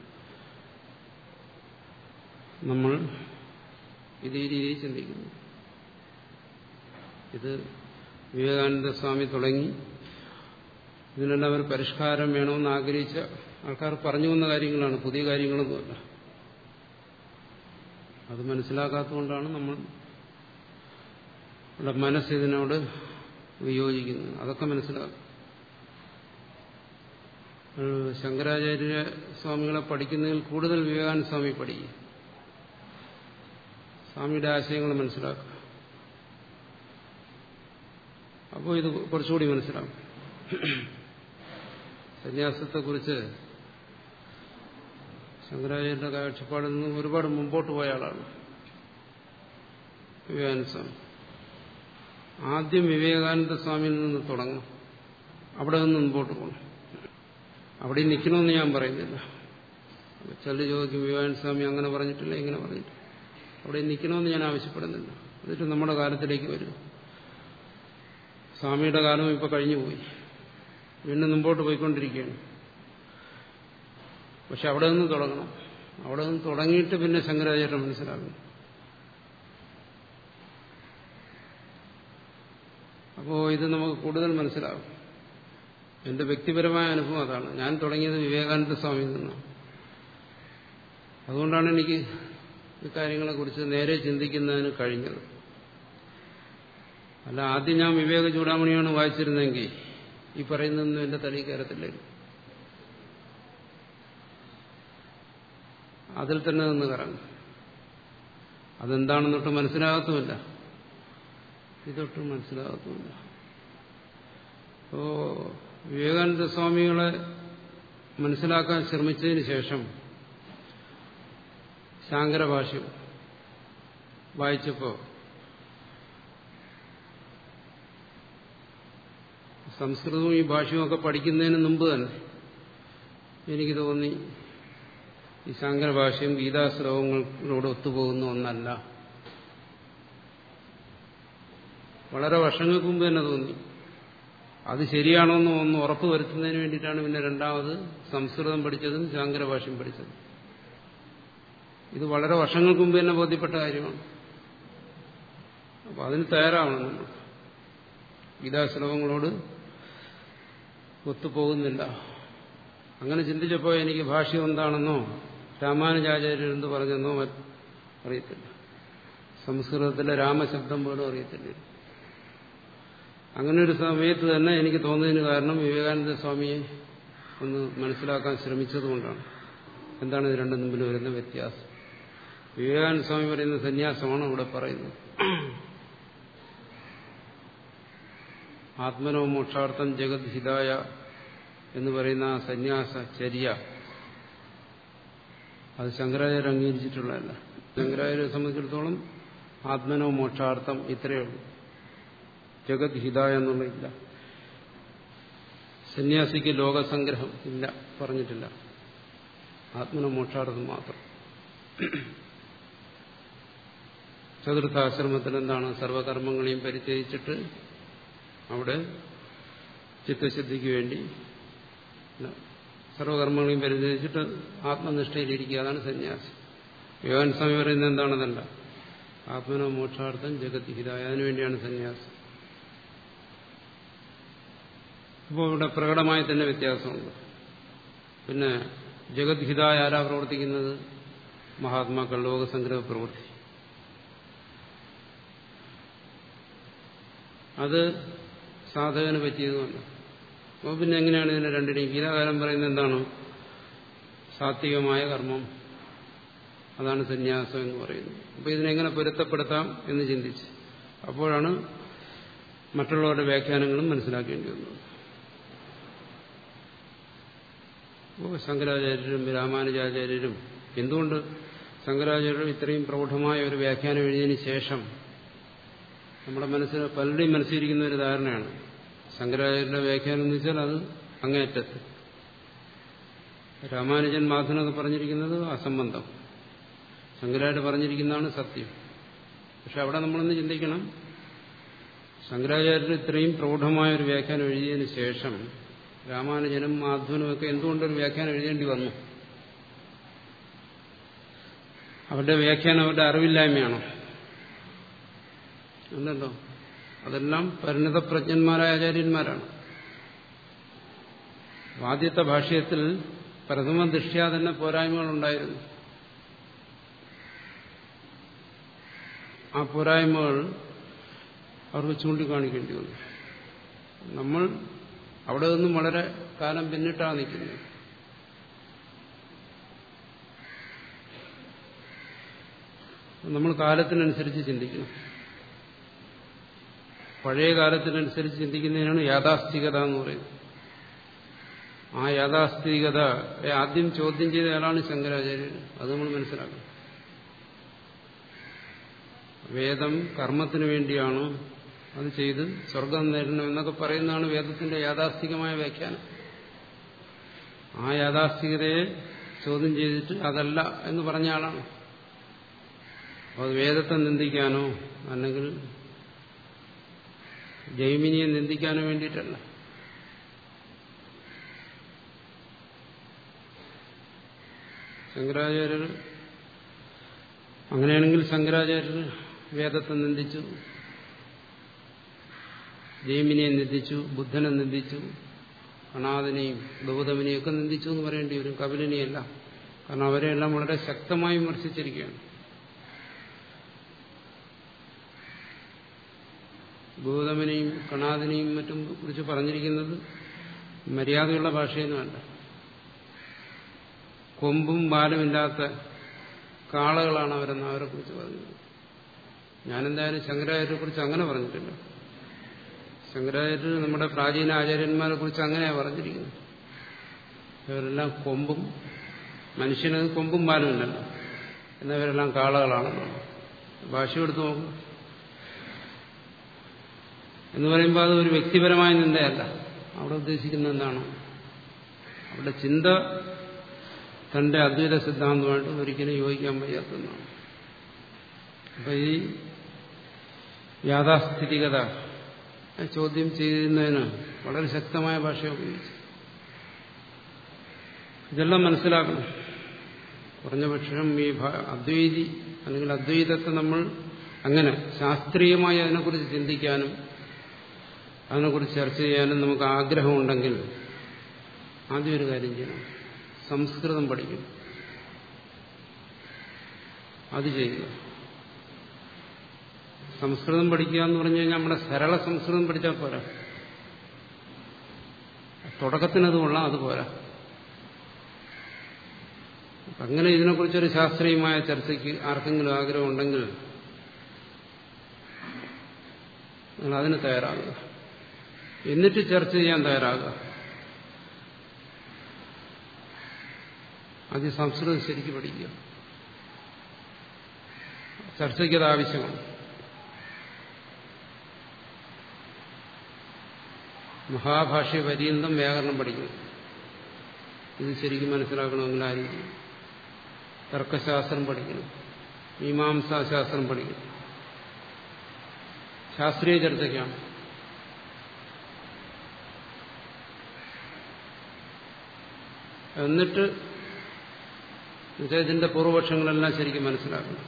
നമ്മൾ ഇത് ഈ രീതിയിൽ ചിന്തിക്കുന്നത് ഇത് വിവേകാനന്ദ സ്വാമി തുടങ്ങി ഇതിനെല്ലാം ഒരു പരിഷ്കാരം വേണമെന്ന് ആഗ്രഹിച്ച ആൾക്കാർ പറഞ്ഞു വന്ന കാര്യങ്ങളാണ് പുതിയ കാര്യങ്ങളൊന്നുമല്ല അത് മനസ്സിലാക്കാത്തതുകൊണ്ടാണ് നമ്മൾ നമ്മുടെ മനസ്സ് ഇതിനോട് വിയോജിക്കുന്നത് അതൊക്കെ മനസ്സിലാക്കും ശങ്കരാചാര്യ സ്വാമികളെ പഠിക്കുന്നതിൽ കൂടുതൽ വിവേകാനന്ദ സ്വാമി പഠിക്കും സ്വാമിയുടെ ആശയങ്ങൾ മനസ്സിലാക്കുക അപ്പോൾ ഇത് കുറച്ചുകൂടി മനസ്സിലാവും സന്യാസത്തെക്കുറിച്ച് ശങ്കരാചാര്യന്റെ കാഴ്ചപ്പാടിൽ നിന്നും ഒരുപാട് മുമ്പോട്ട് പോയ ആളാണ് വിവേകാനന്ദ സ്വാമി ആദ്യം വിവേകാനന്ദ സ്വാമിയിൽ നിന്ന് തുടങ്ങണം അവിടെ നിന്ന് മുമ്പോട്ട് പോകണം അവിടെ നിൽക്കണമെന്ന് ഞാൻ പറയുന്നില്ല ചില ചോദിക്കും വിവേകാനന്ദ സ്വാമി അങ്ങനെ പറഞ്ഞിട്ടില്ല ഇങ്ങനെ പറഞ്ഞിട്ടില്ല അവിടെ നിൽക്കണമെന്ന് ഞാൻ ആവശ്യപ്പെടുന്നില്ല എന്നിട്ട് നമ്മുടെ കാലത്തിലേക്ക് വരും സ്വാമിയുടെ കാലം ഇപ്പൊ കഴിഞ്ഞുപോയി വീണ്ടും മുമ്പോട്ട് പോയിക്കൊണ്ടിരിക്കുകയാണ് പക്ഷെ അവിടെ നിന്ന് തുടങ്ങണം അവിടെ നിന്ന് തുടങ്ങിയിട്ട് പിന്നെ ശങ്കരാചാര്യം മനസ്സിലാകും അപ്പോൾ ഇത് നമുക്ക് കൂടുതൽ മനസ്സിലാകും എന്റെ വ്യക്തിപരമായ അനുഭവം അതാണ് ഞാൻ തുടങ്ങിയത് വിവേകാനന്ദ സ്വാമിയിൽ നിന്നാണ് അതുകൊണ്ടാണ് എനിക്ക് ഈ കാര്യങ്ങളെക്കുറിച്ച് നേരെ ചിന്തിക്കുന്നതിന് കഴിഞ്ഞത് അല്ല ആദ്യം ഞാൻ വിവേക ചൂടാമണിയാണ് വായിച്ചിരുന്നെങ്കിൽ ഈ പറയുന്നതൊന്നും എന്റെ തലയിൽ കയറത്തില്ലായിരുന്നു അതിൽ തന്നെ നിന്ന് കറങ്ങും അതെന്താണെന്നൊട്ട് മനസ്സിലാകത്തുമില്ല ഇതൊട്ടും മനസ്സിലാകത്തുമില്ല അപ്പോ വിവേകാനന്ദ സ്വാമികളെ മനസ്സിലാക്കാൻ ശ്രമിച്ചതിന് ശേഷം ശാങ്കര ഭാഷ്യം വായിച്ചപ്പോ സംസ്കൃതവും ഈ ഭാഷയും ഒക്കെ പഠിക്കുന്നതിന് മുമ്പ് തന്നെ എനിക്ക് തോന്നി ഈ ശാങ്കര ഭാഷയും ഗീതാശ്ലോകങ്ങളോട് ഒത്തുപോകുന്ന ഒന്നല്ല വളരെ വർഷങ്ങൾക്ക് മുമ്പ് തന്നെ തോന്നി അത് ശരിയാണോ എന്ന് ഒന്ന് ഉറപ്പ് വരുത്തുന്നതിന് വേണ്ടിയിട്ടാണ് പിന്നെ രണ്ടാമത് സംസ്കൃതം പഠിച്ചതും ശാങ്കര ഭാഷയും പഠിച്ചതും ഇത് വളരെ വർഷങ്ങൾക്ക് മുമ്പ് തന്നെ ബോധ്യപ്പെട്ട കാര്യമാണ് അപ്പൊ അതിന് തയ്യാറാവണം നമ്മൾ ഗീതാശ്ലോകങ്ങളോട് ഒത്തുപോകുന്നില്ല അങ്ങനെ ചിന്തിച്ചപ്പോൾ എനിക്ക് ഭാഷ്യം എന്താണെന്നോ രാമാനുജാചാര്യർ എന്ത് പറഞ്ഞെന്നോ അറിയത്തില്ല സംസ്കൃതത്തിലെ രാമശബ്ദം പോലും അറിയത്തില്ല അങ്ങനെ ഒരു സമയത്ത് തന്നെ എനിക്ക് തോന്നുന്നതിന് കാരണം വിവേകാനന്ദ സ്വാമിയെ ഒന്ന് മനസ്സിലാക്കാൻ ശ്രമിച്ചതുകൊണ്ടാണ് എന്താണ് ഇത് രണ്ടും മുമ്പിൽ വരുന്ന വ്യത്യാസം വിവേകാനന്ദ സ്വാമി പറയുന്ന സന്യാസമാണ് ഇവിടെ പറയുന്നത് ആത്മനോ മോക്ഷാർത്ഥം ജഗത് ഹിതായ എന്ന് പറയുന്ന ആ സന്യാസ ചര്യ അത് ശങ്കരാചാര്യ അംഗീകരിച്ചിട്ടുള്ളതല്ല ശങ്കരാചാര്യെ സംബന്ധിച്ചിടത്തോളം ആത്മനോ മോക്ഷാർത്ഥം ഇത്രയേ ഉള്ളൂ ജഗത് ഹിതായ എന്നുള്ളതില്ല സന്യാസിക്ക് ലോകസംഗ്രഹം ഇല്ല പറഞ്ഞിട്ടില്ല ആത്മനോ മോക്ഷാർത്ഥം മാത്രം ചതുർത്ഥാശ്രമത്തിൽ എന്താണ് സർവകർമ്മങ്ങളെയും പരിചയിച്ചിട്ട് അവിടെ ചിത്തശുദ്ധിക്ക് വേണ്ടി സർവകർമ്മങ്ങളെയും പരിചയിച്ചിട്ട് ആത്മനിഷ്ഠയിലിരിക്കുക അതാണ് സന്യാസം യോഗൻ സ്വാമി പറയുന്നത് എന്താണെന്നല്ല ആത്മനോ മോക്ഷാർത്ഥം ജഗത് ഹിതായ അതിനുവേണ്ടിയാണ് സന്യാസം അപ്പോൾ ഇവിടെ പ്രകടമായി തന്നെ വ്യത്യാസമുണ്ട് പിന്നെ ജഗത് ഹിതായ ആരാ പ്രവർത്തിക്കുന്നത് മഹാത്മാക്കൾ ലോകസംഗ്രഹ പ്രവൃത്തി അത് സാധകന് പറ്റിയതുമല്ല അപ്പോൾ പിന്നെ എങ്ങനെയാണ് ഇതിനെ രണ്ടിനെയും ഗീതാകാലം പറയുന്നത് എന്താണ് സാത്വികമായ കർമ്മം അതാണ് സന്യാസം എന്ന് പറയുന്നത് അപ്പോൾ ഇതിനെങ്ങനെ പൊരുത്തപ്പെടുത്താം എന്ന് ചിന്തിച്ച് അപ്പോഴാണ് മറ്റുള്ളവരുടെ വ്യാഖ്യാനങ്ങളും മനസ്സിലാക്കേണ്ടി വന്നത് അപ്പോൾ ശങ്കരാചാര്യരും രാമാനുജാചാര്യരും എന്തുകൊണ്ട് ശങ്കരാചാര്യരും ഇത്രയും പ്രൗഢമായ ഒരു വ്യാഖ്യാനം എഴുതിയതിന് ശേഷം നമ്മുടെ മനസ്സിൽ പലരുടെയും മനസ്സിലിരിക്കുന്ന ഒരു ധാരണയാണ് ശങ്കരാചാര്യരുടെ വ്യാഖ്യാനം എന്ന് വെച്ചാൽ അത് അങ്ങേയറ്റത്ത് രാമാനുജൻ മാധവനൊക്കെ പറഞ്ഞിരിക്കുന്നത് അസംബന്ധം ശങ്കരാചാര്യ പറഞ്ഞിരിക്കുന്നതാണ് സത്യം പക്ഷെ അവിടെ നമ്മളൊന്ന് ചിന്തിക്കണം ശങ്കരാചാര്യർ ഇത്രയും പ്രൗഢമായ ഒരു വ്യാഖ്യാനം എഴുതിയതിനു ശേഷം രാമാനുജനും മാധവനും ഒക്കെ എന്തുകൊണ്ടൊരു വ്യാഖ്യാനം എഴുതേണ്ടി വന്നു അവരുടെ വ്യാഖ്യാനം അവരുടെ അറിവില്ലായ്മയാണോ അല്ലല്ലോ അതെല്ലാം പരിണിതപ്രജ്ഞന്മാരായ ആചാര്യന്മാരാണ് ആദ്യത്തെ ഭാഷ്യത്തിൽ പ്രഥമ ദൃഷ്ട്യാ തന്നെ പോരായ്മകളുണ്ടായിരുന്നു ആ പോരായ്മകൾ അവർക്ക് ചൂണ്ടിക്കാണിക്കേണ്ടി വന്നു നമ്മൾ അവിടെ നിന്നും വളരെ കാലം പിന്നിട്ടാണ് നിൽക്കുന്നത് നമ്മൾ കാലത്തിനനുസരിച്ച് ചിന്തിക്കണം പഴയ കാലത്തിനനുസരിച്ച് ചിന്തിക്കുന്നതിനാണ് യാഥാസ്ഥികത എന്ന് പറയുന്നത് ആ യാഥാസ്ഥികത ആദ്യം ചോദ്യം ചെയ്ത ആളാണ് ശങ്കരാചാര്യർ അത് നമ്മൾ മനസ്സിലാക്കണം വേദം കർമ്മത്തിന് വേണ്ടിയാണ് അത് ചെയ്ത് സ്വർഗം നേടണം എന്നൊക്കെ പറയുന്നതാണ് വേദത്തിന്റെ യാഥാസ്ഥികമായ വ്യാഖ്യാനം ആ യാഥാസ്ഥികതയെ ചോദ്യം ചെയ്തിട്ട് അതല്ല എന്ന് പറഞ്ഞ ആളാണ് അത് വേദത്തെ നിന്ദിക്കാനോ അല്ലെങ്കിൽ ജൈമിനിയെ നിന്ദിക്കാനോ വേണ്ടിയിട്ടല്ല ശങ്കരാചാര്യർ അങ്ങനെയാണെങ്കിൽ ശങ്കരാചാര്യർ വേദത്തെ നിന്ദിച്ചു ജൈമിനിയെ നിന്ദിച്ചു ബുദ്ധനെ നിന്ദിച്ചു കണാദിനെയും ഗൗതമിനെയും ഒക്കെ നിന്ദിച്ചു എന്ന് പറയേണ്ടി വരും കപിലിനെയല്ല കാരണം അവരെല്ലാം വളരെ ശക്തമായി വിമർശിച്ചിരിക്കുകയാണ് ഗൗതമനെയും കണാദിനെയും മറ്റും കുറിച്ച് പറഞ്ഞിരിക്കുന്നത് മര്യാദയുള്ള ഭാഷയൊന്നുമല്ല കൊമ്പും ബാലുമില്ലാത്ത കാളകളാണ് അവരെന്ന് അവരെ കുറിച്ച് പറഞ്ഞത് ഞാനെന്തായാലും ശങ്കരാചാര്യരെ കുറിച്ച് അങ്ങനെ പറഞ്ഞിട്ടില്ല ശങ്കരാചാര്യർ നമ്മുടെ പ്രാചീന ആചാര്യന്മാരെ കുറിച്ച് അങ്ങനെയാണ് പറഞ്ഞിരിക്കുന്നത് ഇവരെല്ലാം കൊമ്പും മനുഷ്യനത് കൊമ്പും ബാലുമില്ലല്ലോ എന്നവരെല്ലാം കാളകളാണല്ലോ ഭാഷ എടുത്ത് നോക്കും എന്ന് പറയുമ്പോൾ അത് ഒരു വ്യക്തിപരമായ നിന്ദയല്ല അവിടെ ഉദ്ദേശിക്കുന്നത് എന്താണ് അവിടെ ചിന്ത തന്റെ അദ്വൈത സിദ്ധാന്തമായിട്ട് ഒരിക്കലും യോജിക്കാൻ വയ്യാത്തതാണ് അപ്പൊ ഈ യാഥാസ്ഥിതികത ചോദ്യം ചെയ്യുന്നതിന് വളരെ ശക്തമായ ഭാഷ ഉപയോഗിച്ചു ഇതെല്ലാം മനസ്സിലാക്കണം കുറഞ്ഞ പക്ഷം ഈ അദ്വൈതി അല്ലെങ്കിൽ അദ്വൈതത്തെ നമ്മൾ അങ്ങനെ ശാസ്ത്രീയമായി അതിനെക്കുറിച്ച് ചിന്തിക്കാനും അതിനെക്കുറിച്ച് ചർച്ച ചെയ്യാനും നമുക്ക് ആഗ്രഹമുണ്ടെങ്കിൽ ആദ്യം ഒരു കാര്യം ചെയ്യണം സംസ്കൃതം പഠിക്കും അത് ചെയ്യുക സംസ്കൃതം പഠിക്കുക എന്ന് പറഞ്ഞു കഴിഞ്ഞാൽ നമ്മുടെ സരള സംസ്കൃതം പഠിച്ചാൽ പോരാ തുടക്കത്തിനത് കൊള്ളാം അത് പോരാ അങ്ങനെ ഇതിനെക്കുറിച്ചൊരു ശാസ്ത്രീയമായ ചർച്ചയ്ക്ക് ആർക്കെങ്കിലും ആഗ്രഹമുണ്ടെങ്കിൽ നിങ്ങൾ അതിന് തയ്യാറാകുക എന്നിട്ട് ചർച്ച ചെയ്യാൻ തയ്യാറാകുക ആദ്യം സംസ്കൃതം ശരിക്കും പഠിക്കുക ചർച്ചയ്ക്കത് ആവശ്യമാണ് മഹാഭാഷ്യ പര്യന്തം വ്യാകരണം പഠിക്കണം ഇത് ശരിക്കും മനസ്സിലാക്കണമെങ്കിൽ ആയിരിക്കും തർക്കശാസ്ത്രം പഠിക്കണം മീമാംസാശാസ്ത്രം പഠിക്കണം ശാസ്ത്രീയ ചർച്ചയ്ക്കാണ് എന്നിട്ട് ഇതിന്റെ പൂർവപക്ഷങ്ങളെല്ലാം ശരിക്കും മനസ്സിലാക്കണം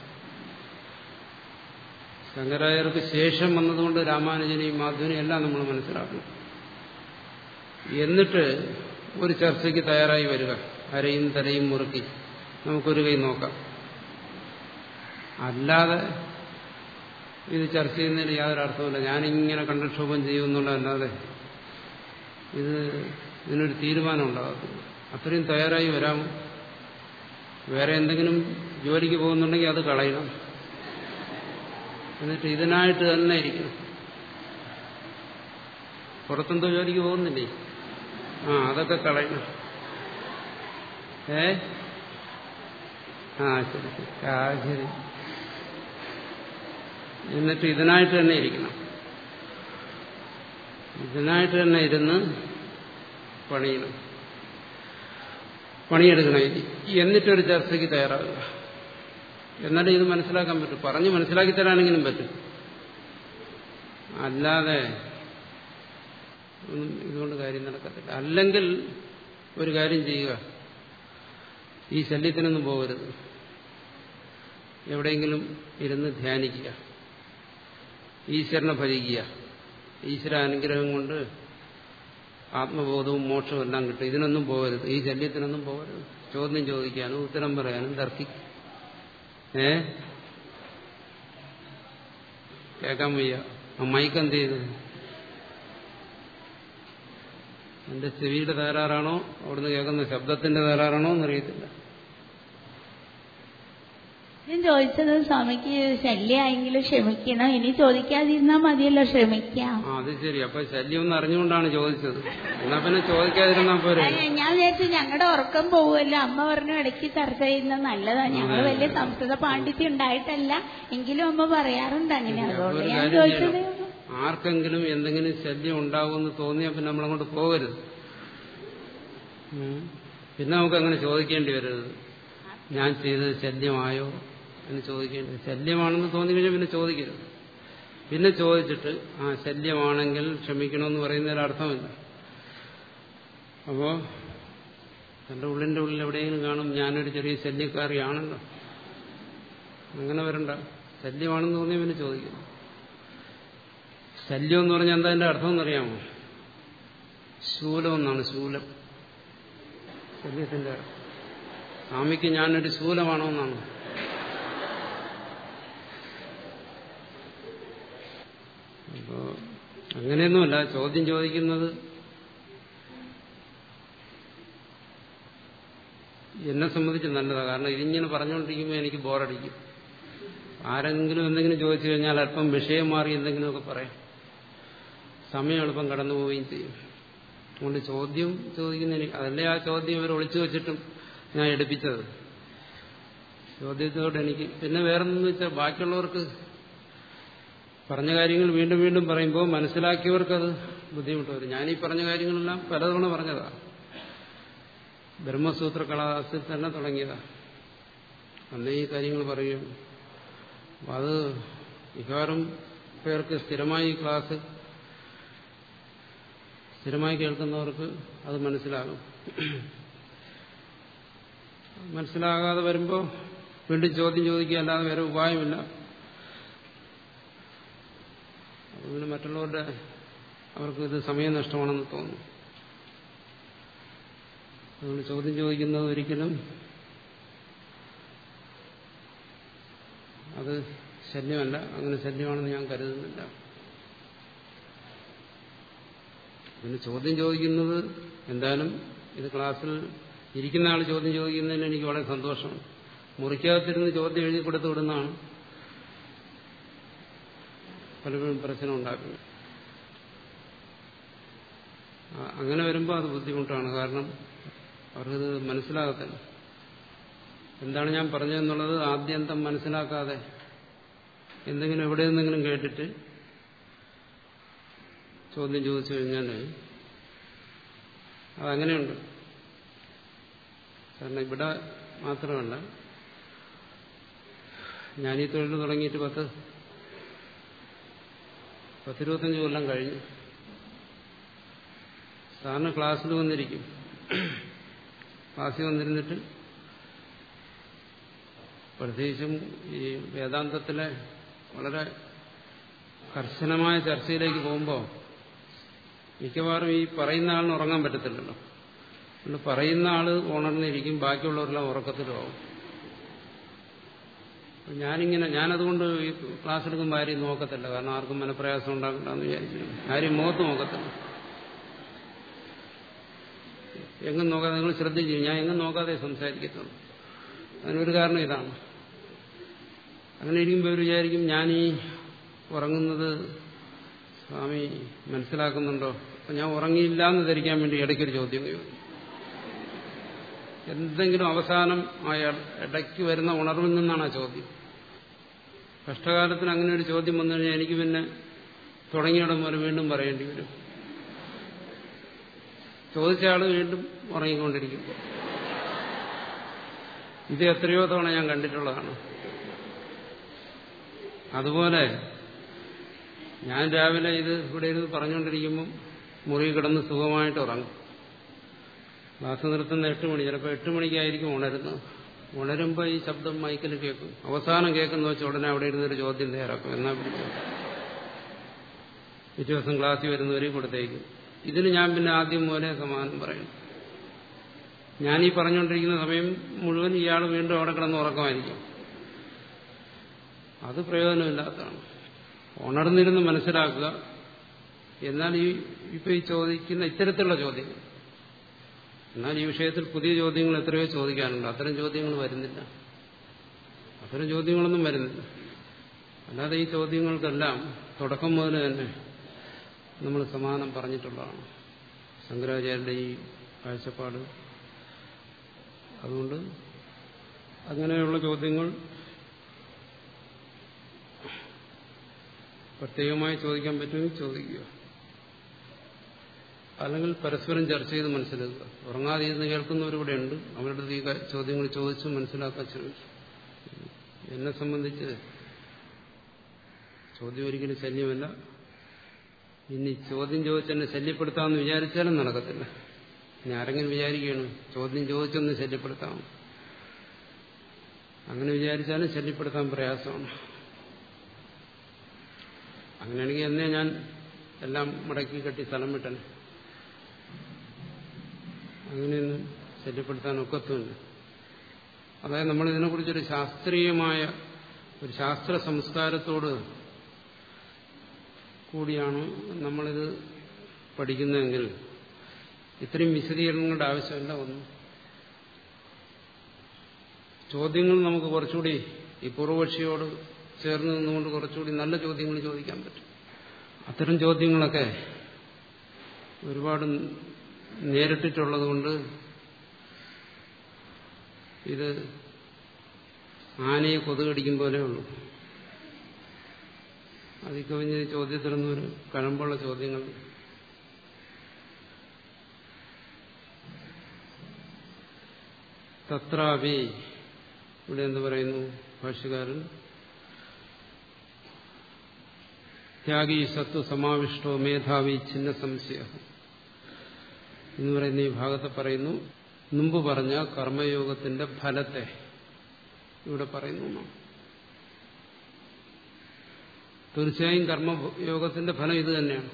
ശങ്കരാചാര്യർക്ക് ശേഷം വന്നതുകൊണ്ട് രാമാനുജനെയും മാധവനെയും എല്ലാം നമ്മൾ മനസ്സിലാക്കണം എന്നിട്ട് ഒരു ചർച്ചയ്ക്ക് തയ്യാറായി വരിക അരയും തലയും മുറുക്കി നമുക്കൊരു കൈ നോക്കാം അല്ലാതെ ഇത് ചർച്ച ചെയ്യുന്നതിന് യാതൊരു അർത്ഥമില്ല ഞാനിങ്ങനെ കണ്ടക്ഷോഭം ചെയ്യുമെന്നുള്ളതല്ലാതെ ഇത് ഇതിനൊരു തീരുമാനം ഉണ്ടാകത്തില്ല അത്രയും തയ്യാറായി വരാമോ വേറെ എന്തെങ്കിലും ജോലിക്ക് പോകുന്നുണ്ടെങ്കിൽ അത് കളയണം എന്നിട്ട് ഇതിനായിട്ട് തന്നെ ഇരിക്കണം പുറത്തെന്തോ ജോലിക്ക് പോകുന്നില്ലേ ആ അതൊക്കെ കളയണം ഏ ആ ശരി ശരി ആ ശരി എന്നിട്ട് ഇതിനായിട്ട് തന്നെ ഇരിക്കണം ഇതിനായിട്ട് തന്നെ ഇരുന്ന് പണിയണം പണിയെടുക്കണം എന്നിട്ടൊരു ചർച്ചയ്ക്ക് തയ്യാറാകുക എന്നാലേ ഇത് മനസ്സിലാക്കാൻ പറ്റും പറഞ്ഞ് മനസ്സിലാക്കി തരാനെങ്കിലും പറ്റും അല്ലാതെ ഒന്നും ഇതുകൊണ്ട് കാര്യം നടക്കത്തില്ല അല്ലെങ്കിൽ ഒരു കാര്യം ചെയ്യുക ഈ ശല്യത്തിനൊന്നും പോകരുത് എവിടെയെങ്കിലും ഇരുന്ന് ധ്യാനിക്കുക ഈശ്വരനെ ഭജിക്കുക ഈശ്വര അനുഗ്രഹം കൊണ്ട് ആത്മബോധവും മോക്ഷവും എല്ലാം കിട്ടും ഇതിനൊന്നും പോകരുത് ഈ ശല്യത്തിനൊന്നും പോകരുത് ചോദ്യം ചോദിക്കാനും ഉത്തരം പറയാനും തർക്കിക്കും ഏ കേൾക്കാൻ വയ്യ ആ മൈക്ക് എന്ത് ചെയ്തു എന്റെ ചെവിയുടെ തകരാറാണോ അവിടുന്ന് കേൾക്കുന്ന ശബ്ദത്തിന്റെ തകരാറാണോ എന്നറിയത്തില്ല ഞാൻ ചോദിച്ചത് സ്വാമിക്ക് ശല്യമായെങ്കിലും ക്ഷമിക്കണം ഇനി ചോദിക്കാതിരുന്നാ മതിയല്ലോ ക്ഷമിക്കാം ആ അത് ശരി അപ്പൊ ശല്യം ഒന്ന് അറിഞ്ഞുകൊണ്ടാണ് ചോദിച്ചത് എന്നാ പിന്നെ ചോദിക്കാതിരുന്നാ പോരെ ആ, ഞാൻ വിചാരിച്ചു ഞങ്ങളുടെ ഉറക്കം പോവുമല്ലോ അമ്മ പറഞ്ഞു ഇടയ്ക്ക് ചർച്ച ചെയ്യുന്നത് നല്ലതാ ഞങ്ങൾ വലിയ സംസ്കൃത പാണ്ഡിത്യം ഉണ്ടായിട്ടല്ല എങ്കിലും അമ്മ പറയാറുണ്ട് അങ്ങനെ അപ്പൊ അതുകൊണ്ട് ഒരു ഞാൻ കാര്യം ചോദിച്ചത് ചെയ്യണം ആർക്കെങ്കിലും എന്തെങ്കിലും ശല്യം ഉണ്ടാവുമെന്ന് തോന്നിയാൽ പിന്നെ നമ്മളങ്ങോട്ട് പോകരുത് ഉം. പിന്നെ നമുക്ക് അങ്ങനെ ചോദിക്കേണ്ടി വരരുത് ഞാൻ ചെയ്തത് ശല്യമായോ എന്ന് ചോദിക്കേണ്ടി ശല്യമാണെന്ന് തോന്നി കഴിഞ്ഞാൽ പിന്നെ ചോദിക്കരുത് പിന്നെ ചോദിച്ചിട്ട് ആ ശല്യമാണെങ്കിൽ ക്ഷമിക്കണമെന്ന് പറയുന്നതിൽ അർത്ഥമില്ല അപ്പോ തന്റെ ഉള്ളിന്റെ ഉള്ളിൽ എവിടെയെങ്കിലും കാണും ഞാനൊരു ചെറിയ ശല്യക്കാരിയാണല്ലോ അങ്ങനെ വരണ്ട ശല്യമാണെന്ന് തോന്നിയാൽ പിന്നെ ചോദിക്കുന്നു ശല്യം എന്ന് പറഞ്ഞാൽ എന്താ എന്റെ അർത്ഥം എന്നറിയാമോ ശൂലം എന്നാണ് ശൂലം ശല്യത്തിന്റെ അർത്ഥം സ്വാമിക്ക് ഞാനൊരു ശൂലമാണോ എന്നാണ് അപ്പോ അങ്ങനെയൊന്നുമല്ല ചോദ്യം ചോദിക്കുന്നത് എന്നെ സംബന്ധിച്ച് നല്ലതാണ് കാരണം ഇതിങ്ങനെ പറഞ്ഞുകൊണ്ടിരിക്കുമ്പോൾ എനിക്ക് ബോറടിക്കും ആരെങ്കിലും എന്തെങ്കിലും ചോദിച്ചു കഴിഞ്ഞാൽ അല്പം വിഷയം മാറി എന്തെങ്കിലുമൊക്കെ പറയാം സമയം എളുപ്പം കടന്നു പോവുകയും ചെയ്യും അതുകൊണ്ട് ചോദ്യം ചോദിക്കുന്ന എനിക്ക് അതല്ലേ ആ ചോദ്യം ഇവർ ഒളിച്ചു വെച്ചിട്ടും ഞാൻ എടുപ്പിച്ചത് ചോദ്യത്തോട് എനിക്ക് പിന്നെ വേറൊന്നെന്ന് വെച്ചാൽ ബാക്കിയുള്ളവർക്ക് പറഞ്ഞ കാര്യങ്ങൾ വീണ്ടും വീണ്ടും പറയുമ്പോൾ മനസ്സിലാക്കിയവർക്കത് ബുദ്ധിമുട്ട് വരും ഞാനീ പറഞ്ഞ കാര്യങ്ങളെല്ലാം പലതവണ പറഞ്ഞതാ ബ്രഹ്മസൂത്ര ക്ലാസ്സിൽ തന്നെ തുടങ്ങിയതാ അന്നേ ഈ കാര്യങ്ങൾ പറയും അപ്പം അത് മിക്കവാറും പേർക്ക് സ്ഥിരമായി ഈ ക്ലാസ് സ്ഥിരമായി കേൾക്കുന്നവർക്ക് അത് മനസ്സിലാകും മനസ്സിലാകാതെ വരുമ്പോൾ വീണ്ടും ചോദ്യം ചോദിക്കുക അല്ലാതെ വേറെ ഉപായമില്ല അതുകൊണ്ട് മറ്റുള്ളവരുടെ അവർക്ക് ഇത് സമയനഷ്ടമാണെന്ന് തോന്നുന്നു അതുകൊണ്ട് ചോദ്യം ചോദിക്കുന്നത് ഒരിക്കലും അത് ശല്യമല്ല അങ്ങനെ ശല്യമാണെന്ന് ഞാൻ കരുതുന്നില്ല പിന്നെ ചോദ്യം ചോദിക്കുന്നത് എന്തായാലും ഇത് ക്ലാസ്സിൽ ഇരിക്കുന്ന ആൾ ചോദ്യം ചോദിക്കുന്നതിന് എനിക്ക് വളരെ സന്തോഷമാണ് മുറിക്കകത്തിരുന്ന് ചോദ്യം എഴുതി കൊടുത്തു വിടുന്നതാണ് പലപ്പോഴും പ്രശ്നം ഉണ്ടാക്കുന്നത് ആ- അങ്ങനെ വരുമ്പോൾ അത് ബുദ്ധിമുട്ടാണ് കാരണം അവർക്കത് മനസ്സിലാകത്തില്ല എന്താണ് ഞാൻ പറഞ്ഞതെന്നുള്ളത് ആദ്യന്തം മനസ്സിലാക്കാതെ എന്തെങ്കിലും എവിടെ നിന്നെങ്കിലും കേട്ടിട്ട് ചോദ്യം ചോദിച്ചു കഴിഞ്ഞാൽ അതങ്ങനെയുണ്ട് കാരണം ഇവിടെ മാത്രമല്ല ഞാൻ ഈ തൊഴിൽ തുടങ്ങിയിട്ട് പത്ത് പത്തിരുപത്തഞ്ച് കൊല്ലം കഴിഞ്ഞു സാറിന് ക്ലാസ്സിൽ വന്നിരിക്കും ക്ലാസ്സിൽ വന്നിരുന്നിട്ട് പ്രത്യേകിച്ചും ഈ വേദാന്തത്തിലെ വളരെ കർശനമായ ചർച്ചയിലേക്ക് പോകുമ്പോൾ മിക്കവാറും ഈ പറയുന്ന ആളിന് ഉറങ്ങാൻ പറ്റത്തില്ലല്ലോ അതുകൊണ്ട് പറയുന്ന ആള് ഉണർന്നിരിക്കും ബാക്കിയുള്ളവരെല്ലാം ഉറക്കത്തിലുമാവും ഞാനിങ്ങനെ ഞാനതുകൊണ്ട് ഈ ക്ലാസ് എടുക്കുമ്പോൾ ആരെയും നോക്കത്തില്ല കാരണം ആർക്കും മനപ്രയാസം ഉണ്ടാക്കണ്ടെന്ന് വിചാരിച്ചു ആരെയും മുഖത്ത് നോക്കത്തില്ല എങ്ങും നോക്കാതെ നിങ്ങൾ ശ്രദ്ധിച്ചു ഞാൻ എങ്ങും നോക്കാതെ സംസാരിക്കത്തുള്ളൂ അതിനൊരു കാരണം ഇതാണ് അങ്ങനെ ഇരിക്കുമ്പോൾ ഇവർ വിചാരിക്കും ഞാനീ ഉറങ്ങുന്നത് സ്വാമി മനസ്സിലാക്കുന്നുണ്ടോ അപ്പം ഞാൻ ഉറങ്ങിയില്ല എന്ന് ധരിക്കാൻ വേണ്ടി ഇടയ്ക്കൊരു ചോദ്യം ചോദിക്കും എന്തെങ്കിലും അവസാനം ആ ഇടയ്ക്ക് വരുന്ന ഉണർവിൽ നിന്നാണ് ആ ചോദ്യം കഷ്ടകാലത്തിന് അങ്ങനെ ഒരു ചോദ്യം വന്നു കഴിഞ്ഞാൽ എനിക്ക് പിന്നെ തുടങ്ങിയിടം പോലെ വീണ്ടും പറയേണ്ടി വരും ചോദിച്ച ആള് വീണ്ടും ഉറങ്ങിക്കൊണ്ടിരിക്കും ഇത് എത്രയോ തവണ ഞാൻ കണ്ടിട്ടുള്ളതാണ് അതുപോലെ ഞാൻ രാവിലെ ഇത് ഇവിടെ ഇരുന്ന് പറഞ്ഞുകൊണ്ടിരിക്കുമ്പം മുറി കിടന്ന് സുഖമായിട്ട് ഉറങ്ങും ക്ലാസ് നിർത്തുന്ന എട്ട് മണി ചിലപ്പോൾ എട്ട് മണിക്കായിരിക്കും ഉണരുന്നത് ഉണരുമ്പോൾ ഈ ശബ്ദം മൈക്കിൽ കേൾക്കും അവസാനം കേൾക്കുന്ന വെച്ചാൽ ഉടനെ അവിടെ ഇരുന്നൊരു ചോദ്യം തയ്യാറാക്കും എന്നാ പിടിച്ചോ പിറ്റേ ദിവസം ക്ലാസ്സിൽ വരുന്നവരെ കൊടുത്തേക്കും ഇതിന് ഞാൻ പിന്നെ ആദ്യം പോലെ സമാനം പറയും ഞാനീ പറഞ്ഞുകൊണ്ടിരിക്കുന്ന സമയം മുഴുവൻ ഇയാൾ വീണ്ടും അവിടെ കിടന്ന് ഉറക്കമായിരിക്കും അത് പ്രയോജനമില്ലാത്തതാണ് ഉണർന്നിരുന്ന് മനസ്സിലാക്കുക എന്നാൽ ഈ ഇപ്പൊ ഈ ചോദിക്കുന്ന ഇത്തരത്തിലുള്ള ചോദ്യങ്ങൾ എന്നാൽ ഈ വിഷയത്തിൽ പുതിയ ചോദ്യങ്ങൾ എത്രയോ ചോദിക്കാനുണ്ട് അത്തരം ചോദ്യങ്ങൾ വരുന്നില്ല അത്തരം ചോദ്യങ്ങളൊന്നും വരുന്നില്ല അല്ലാതെ ഈ ചോദ്യങ്ങൾക്കെല്ലാം തുടക്കം മുതൽ തന്നെ നമ്മൾ സമാനം പറഞ്ഞിട്ടുള്ളതാണ് ശങ്കരാചാര്യന്റെ ഈ കാഴ്ചപ്പാട് അതുകൊണ്ട് അങ്ങനെയുള്ള ചോദ്യങ്ങൾ പ്രത്യേകമായി ചോദിക്കാൻ പറ്റുമെങ്കിൽ ചോദിക്കുക അല്ലെങ്കിൽ പരസ്പരം ചർച്ച ചെയ്ത് മനസ്സിലാക്കുക ഉറങ്ങാതെ ഇരുന്ന് കേൾക്കുന്നവരിവിടെ ഉണ്ട് അവരുടെ ഈ ചോദ്യങ്ങൾ ചോദിച്ച് മനസ്സിലാക്കാൻ ശ്രമിക്കും എന്നെ സംബന്ധിച്ച് ചോദ്യം ഒരിക്കലും ശല്യമല്ല ഇനി ചോദ്യം ചോദിച്ചെന്നെ ശല്യപ്പെടുത്താമെന്ന് വിചാരിച്ചാലും നടക്കത്തില്ല ഇനി ആരെങ്കിലും വിചാരിക്കുകയാണ് ചോദ്യം ചോദിച്ചൊന്ന് ശല്യപ്പെടുത്താം അങ്ങനെ വിചാരിച്ചാലും ശല്യപ്പെടുത്താൻ പ്രയാസമാണ് അങ്ങനെയാണെങ്കിൽ എന്നേ ഞാൻ എല്ലാം മുടക്കി കെട്ടി സ്ഥലം വിട്ടനെ അങ്ങനെയൊന്നും ശല്യപ്പെടുത്താൻ ഒക്കത്തുമില്ല അതായത് നമ്മൾ ഇതിനെക്കുറിച്ചൊരു ശാസ്ത്രീയമായ ഒരു ശാസ്ത്ര സംസ്കാരത്തോട് കൂടിയാണ് നമ്മളിത് പഠിക്കുന്നതെങ്കിൽ ഇത്രയും വിശദീകരണങ്ങളുടെ ആവശ്യമില്ല ഒന്നും ചോദ്യങ്ങൾ നമുക്ക് കുറച്ചുകൂടി ഈ പൂർവപക്ഷിയോട് ചേർന്ന് നിന്നുകൊണ്ട് കുറച്ചുകൂടി നല്ല ചോദ്യങ്ങൾ ചോദിക്കാൻ പറ്റും അത്തരം ചോദ്യങ്ങളൊക്കെ ഒരുപാട് നേരിട്ടിട്ടുള്ളത് കൊണ്ട് ഇത് ആനയെ കൊതുകടിക്കും പോലെ ഉള്ളൂ അതിൽ കവിഞ്ഞ് ചോദ്യത്തിലൊന്നും ഒരു കഴമ്പുള്ള ചോദ്യങ്ങൾ തത്രാവി ഇവിടെ എന്ത് പറയുന്നു ഭാഷ്യകാരൻ ത്യാഗി സത്വ സമാവിഷ്ടോ മേധാവി ചിഹ്ന സംശയ എന്ന് പറയുന്ന ഈ ഭാഗത്ത് പറയുന്നു മുമ്പ് പറഞ്ഞ കർമ്മയോഗത്തിന്റെ ഫലത്തെ ഇവിടെ പറയുന്നു തീർച്ചയായും കർമ്മയോഗത്തിന്റെ ഫലം ഇത് തന്നെയാണ്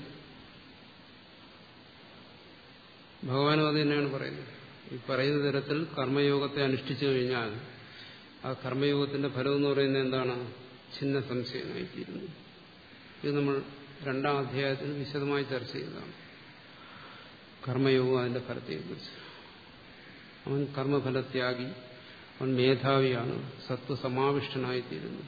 ഭഗവാനും അത് തന്നെയാണ് പറയുന്നത് ഈ പറയുന്ന തരത്തിൽ കർമ്മയോഗത്തെ അനുഷ്ഠിച്ചു കഴിഞ്ഞാൽ ആ കർമ്മയോഗത്തിന്റെ ഫലം എന്ന് പറയുന്നത് എന്താണ് ചിഹ്ന സംശയമായിത്തീരുന്നു ഇത് നമ്മൾ രണ്ടാം അധ്യായത്തിൽ വിശദമായി ചർച്ച ചെയ്തതാണ് കർമ്മയോഗം അതിന്റെ ഫലത്തെക്കുറിച്ച് അവൻ കർമ്മഫലത്യാഗി അവൻ മേധാവിയാണ് സത്വസമാവിഷ്ടനായിത്തീരുന്നു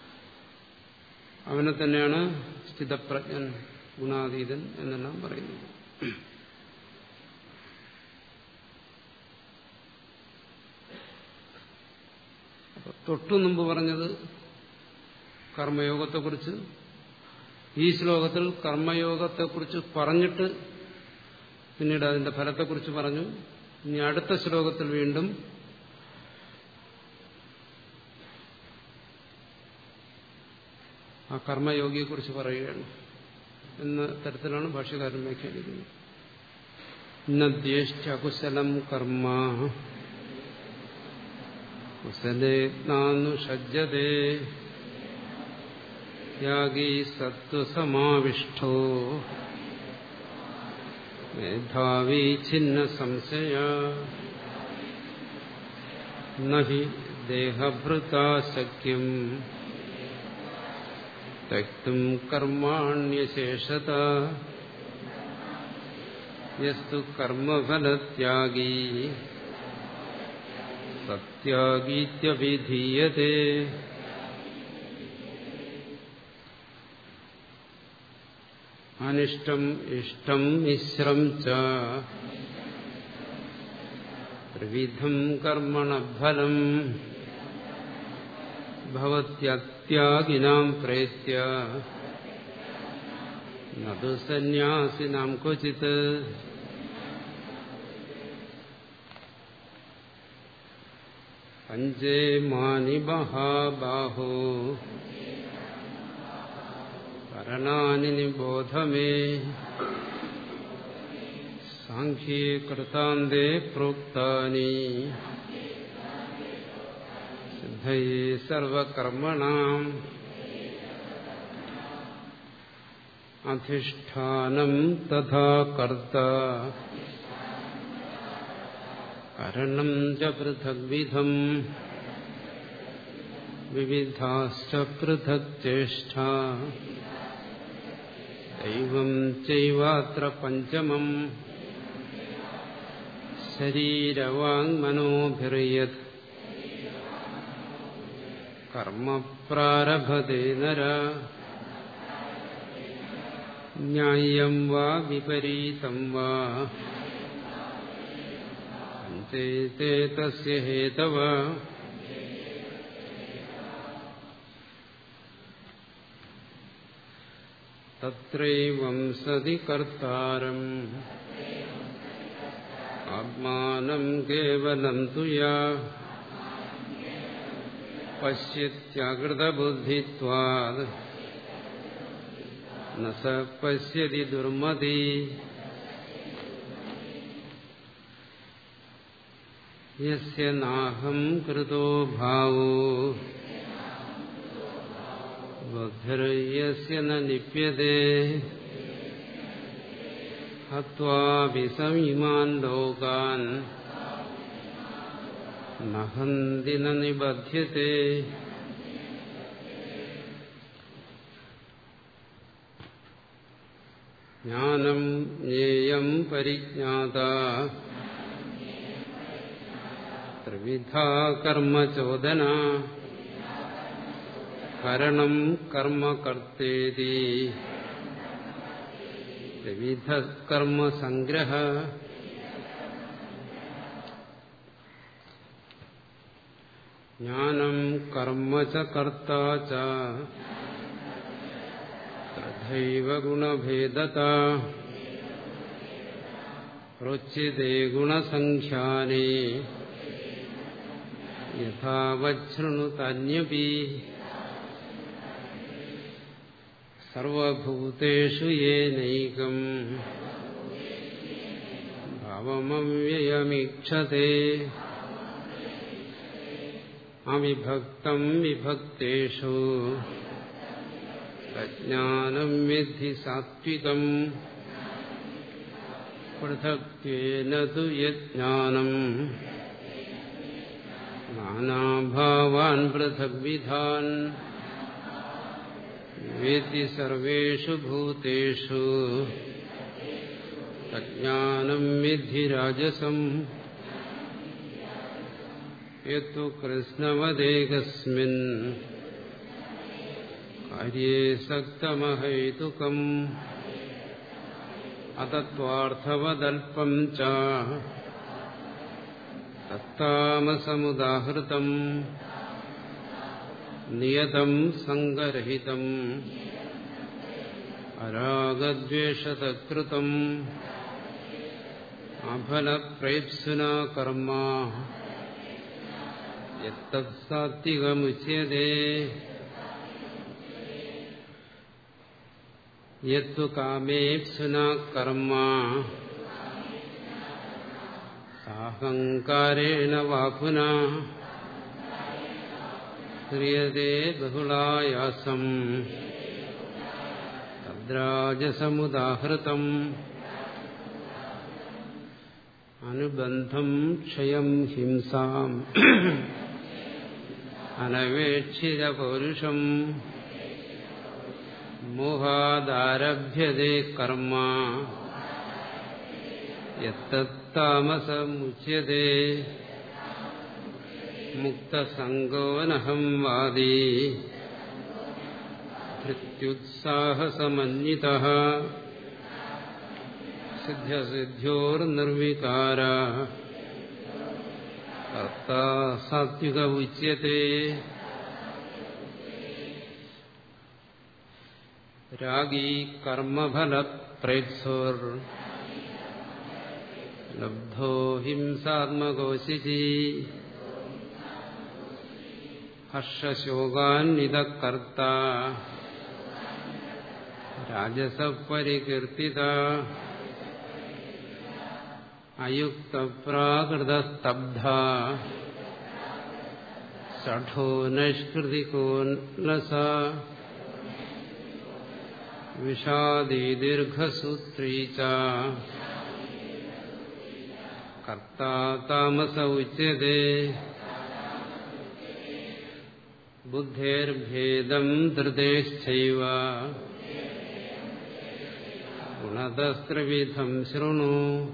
അവനെ തന്നെയാണ് സ്ഥിതപ്രജ്ഞൻ ഗുണാതീതൻ എന്നെല്ലാം പറയുന്നത് തൊട്ടു മുമ്പ് പറഞ്ഞത് കർമ്മയോഗത്തെക്കുറിച്ച് ഈ ശ്ലോകത്തിൽ കർമ്മയോഗത്തെക്കുറിച്ച് പറഞ്ഞിട്ട് പിന്നീട് അതിന്റെ ഫലത്തെക്കുറിച്ച് പറഞ്ഞു ഇനി അടുത്ത ശ്ലോകത്തിൽ വീണ്ടും ആ കർമ്മയോഗിയെക്കുറിച്ച് പറയുകയാണ് എന്ന തരത്തിലാണ് ഭാഷ്യകാരൻ വ്യാഖ്യാനിക്കുന്നത് നദ്യേഷ്ട കുശലം കർമ്മ കുശലേത്നാന്നു സജ്ജതേ യാഗീ സത്വസമാവിഷ്ടോ മേധാവീ ഛിന്ന സംശയ നഹി ദേഹഭൃതാ ശക്യം त्यक्तुम् कर्माण्यशेषत यस्तु कर्मफलत्यागी सत्यागीत्यभिधीयते अनिष्टम् इष्टम् मिश्रम् च त्रिविधम् कर्मणफलम् भवत्यत्यागिनाम् प्रेत्य न तु सन्न्यासिनाम् क्वचित् पञ्चे मानि महाबाहो करणानि निबोध मे साङ्ख्ये कृतान्ते प्रोक्तानि सिद्धये सर्वकर्मणाम् अधिष्ठानम् तथा कर्ता करणम् च पृथग्विधम् विविधाश्च पृथक् चेष्टा दैवम् चैवात्र पञ्चमम् शरीरवाङ्मनोभिर्यत् कर्म प्रारभते नर न्याय्यम् वा विपरीतम् वा पञ्चेते तस्य हेतव तत्रैवं सति कर्तारम् आत्मानम् केवलम् तु या पश्यत्याकृतबुद्धित्वात् न स पश्यति दुर्मति यस्य नाहम् कृतो भावो बुद्धिर्यस्य न लिप्यते हत्वापि समिमान् लोकान् न हन्ति न निबध्यते ज्ञानम् ज्ञेयम् परिज्ञाता त्रिविधा कर्मचोदना करणम् कर्म कर्तेति त्रिविधः कर्मसङ्ग्रह ज्ञानम् कर्म च कर्ता च तथैव गुणभेदता रोच्यते गुणसङ्ख्याने यथावच्छृणुतान्यपि सर्वभूतेषु येनैकम् भावमव्ययमीक्षते अविभक्तम् विभक्तेषु तज्ज्ञानम् विद्धि सात्विकम् पृथक्त्वेन तु यज्ञानम् नानाभावान् पृथग्विधान् वेति सर्वेषु भूतेषु तज्ज्ञानम् विद्धि राजसम् यत्तु कृष्णवदेकस्मिन् कार्ये सक्तमहैतुकम् अतत्त्वार्थवदल्पम् च तत्तामसमुदाहृतम् നിയതം സംഗരഹിതം അരാഗദ്വേഷതകൃതം അഫലപ്രേപ്സുന കർമ്മ യത്തത്സാത്വികമുച്യതേ യത്തു കാമേപ്സുന കർമ്മ സാഹങ്കാരേണ വാപുന ക്രിയതേ ബഹുളായാസം തദ്രാജസമുദാഹൃതം അനുബന്ധം ക്ഷയം ഹിംസാം അനവേക്ഷിതപൗരുഷം മോഹാദാരഭ്യതേ കർമ്മ യത്തത്താമസമുച്യതേ മുക്തസംഗോനഹം വാദി ധൃത്യുത്സാഹസമന്വിത സിദ്ധ്യസിദ്ധ്യോർനിർവികാര കർത്താ സാത്വിക ഉച്യത്തെ രാഗീ കർമ്മഫലപ്രേത്സോർ ലബ്ധോ ഹിംസാത്മകോശിചി ഹർഷശോകാന്നിതകർത്ത രാജസപരികീർത്തിത അയുക്തപ്രാകൃതസ്തബ്ധ ഷഠോ നൈഷ്കൃതികോന്നസ വിഷാദീ ദീർഘസൂത്രീ ച കർത്താ താമസ ഉച്യത്തെ ബുദ്ധേർഭേദം ധൃതേശ്ചൈവ ഗുണതസ്ത്രിവിധം ശൃണു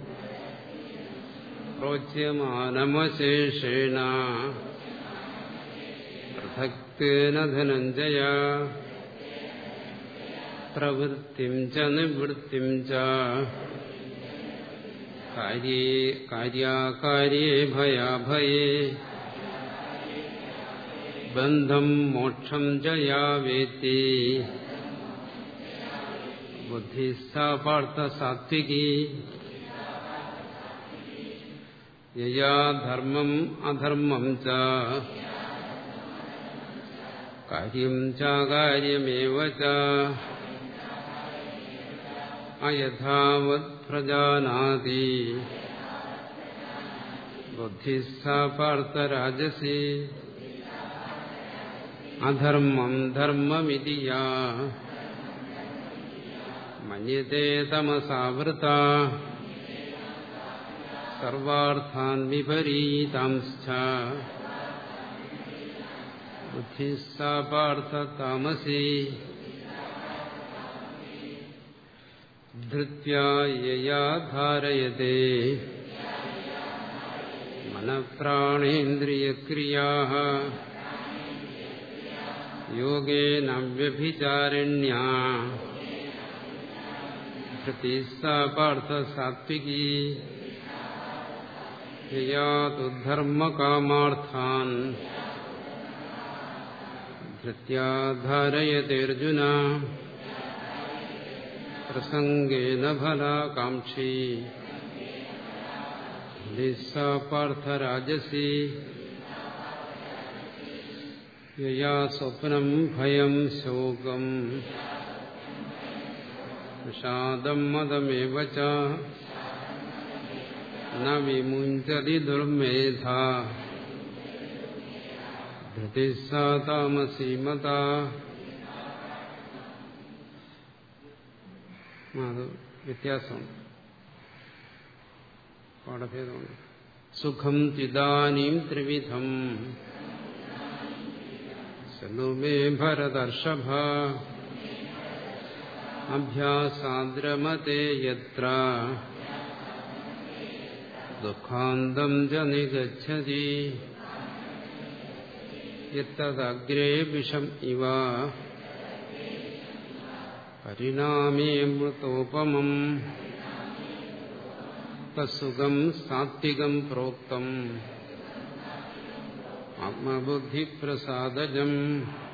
പ്രോച്യമാനമശേഷേണ പൃഥക്തേന ധനഞ്ജയ പ്രവൃത്തിം ച നിവൃത്തിം ച കാര്യേ കാര്യാകാര്യേ ഭയാഭയേ ബന്ധം മോക്ഷം ച യാ വേത്തി ബുദ്ധി സാ പാർത്ഥ സാത്വികി യയാ ധർമ്മം അധർമ്മം ച കാര്യം ചാകാര്യമേവ ച അയഥാവത് പ്രജാനാതി ബുദ്ധി സാ പാർത്ഥ രാജസി അധർമ്മം ധർമ്മമിതി യാ മന്യത്തെ തമസാവൃത സർവാർത്ഥാൻ വിപരീതാംശ്ച ബുദ്ധി സാ പാർത്ഥ താമസി ധൃത്യാ യയാ ധാരയത്തെ മനഃപ്രാണേന്ദ്രിയക്രിയാ യോഗേന വ്യഭിചാരിണ്യാ ധൃതി സാ പാർത്ഥ സാത്വികി യയാതു ധർമ്മകാമാർത്ഥാൻ ധൃത്യാ ധാരയതേർജുന പ്രസംഗേന ഫലാകാംക്ഷി ധിസാ പാർത്ഥരാജസി യയാ സ്വപ്നം ഭയം ശോകം വിഷാദം മതമേവ ച ന വിമുഞ്ചതി ദുർമേധ ധൃതി സാ താമസീമത അത് വ്യത്യാസമുണ്ട് പാഠഭേദമുണ്ട് സുഖം ചിദാനീം ത്രിവിധം ശൃണു മേ ഭരതർഷഭ അഭ്യാസാദ്രമത്തെ യത്ര ദുഃഖാന്തം ച നിഗച്ഛതി യത്തദഗ്രേ വിഷം ഇവ പരിണാമേ മൃതോപമം തസുഖം സാത്വികം പ്രോക്തം ആത്മബുദ്ധിപ്രസാദജം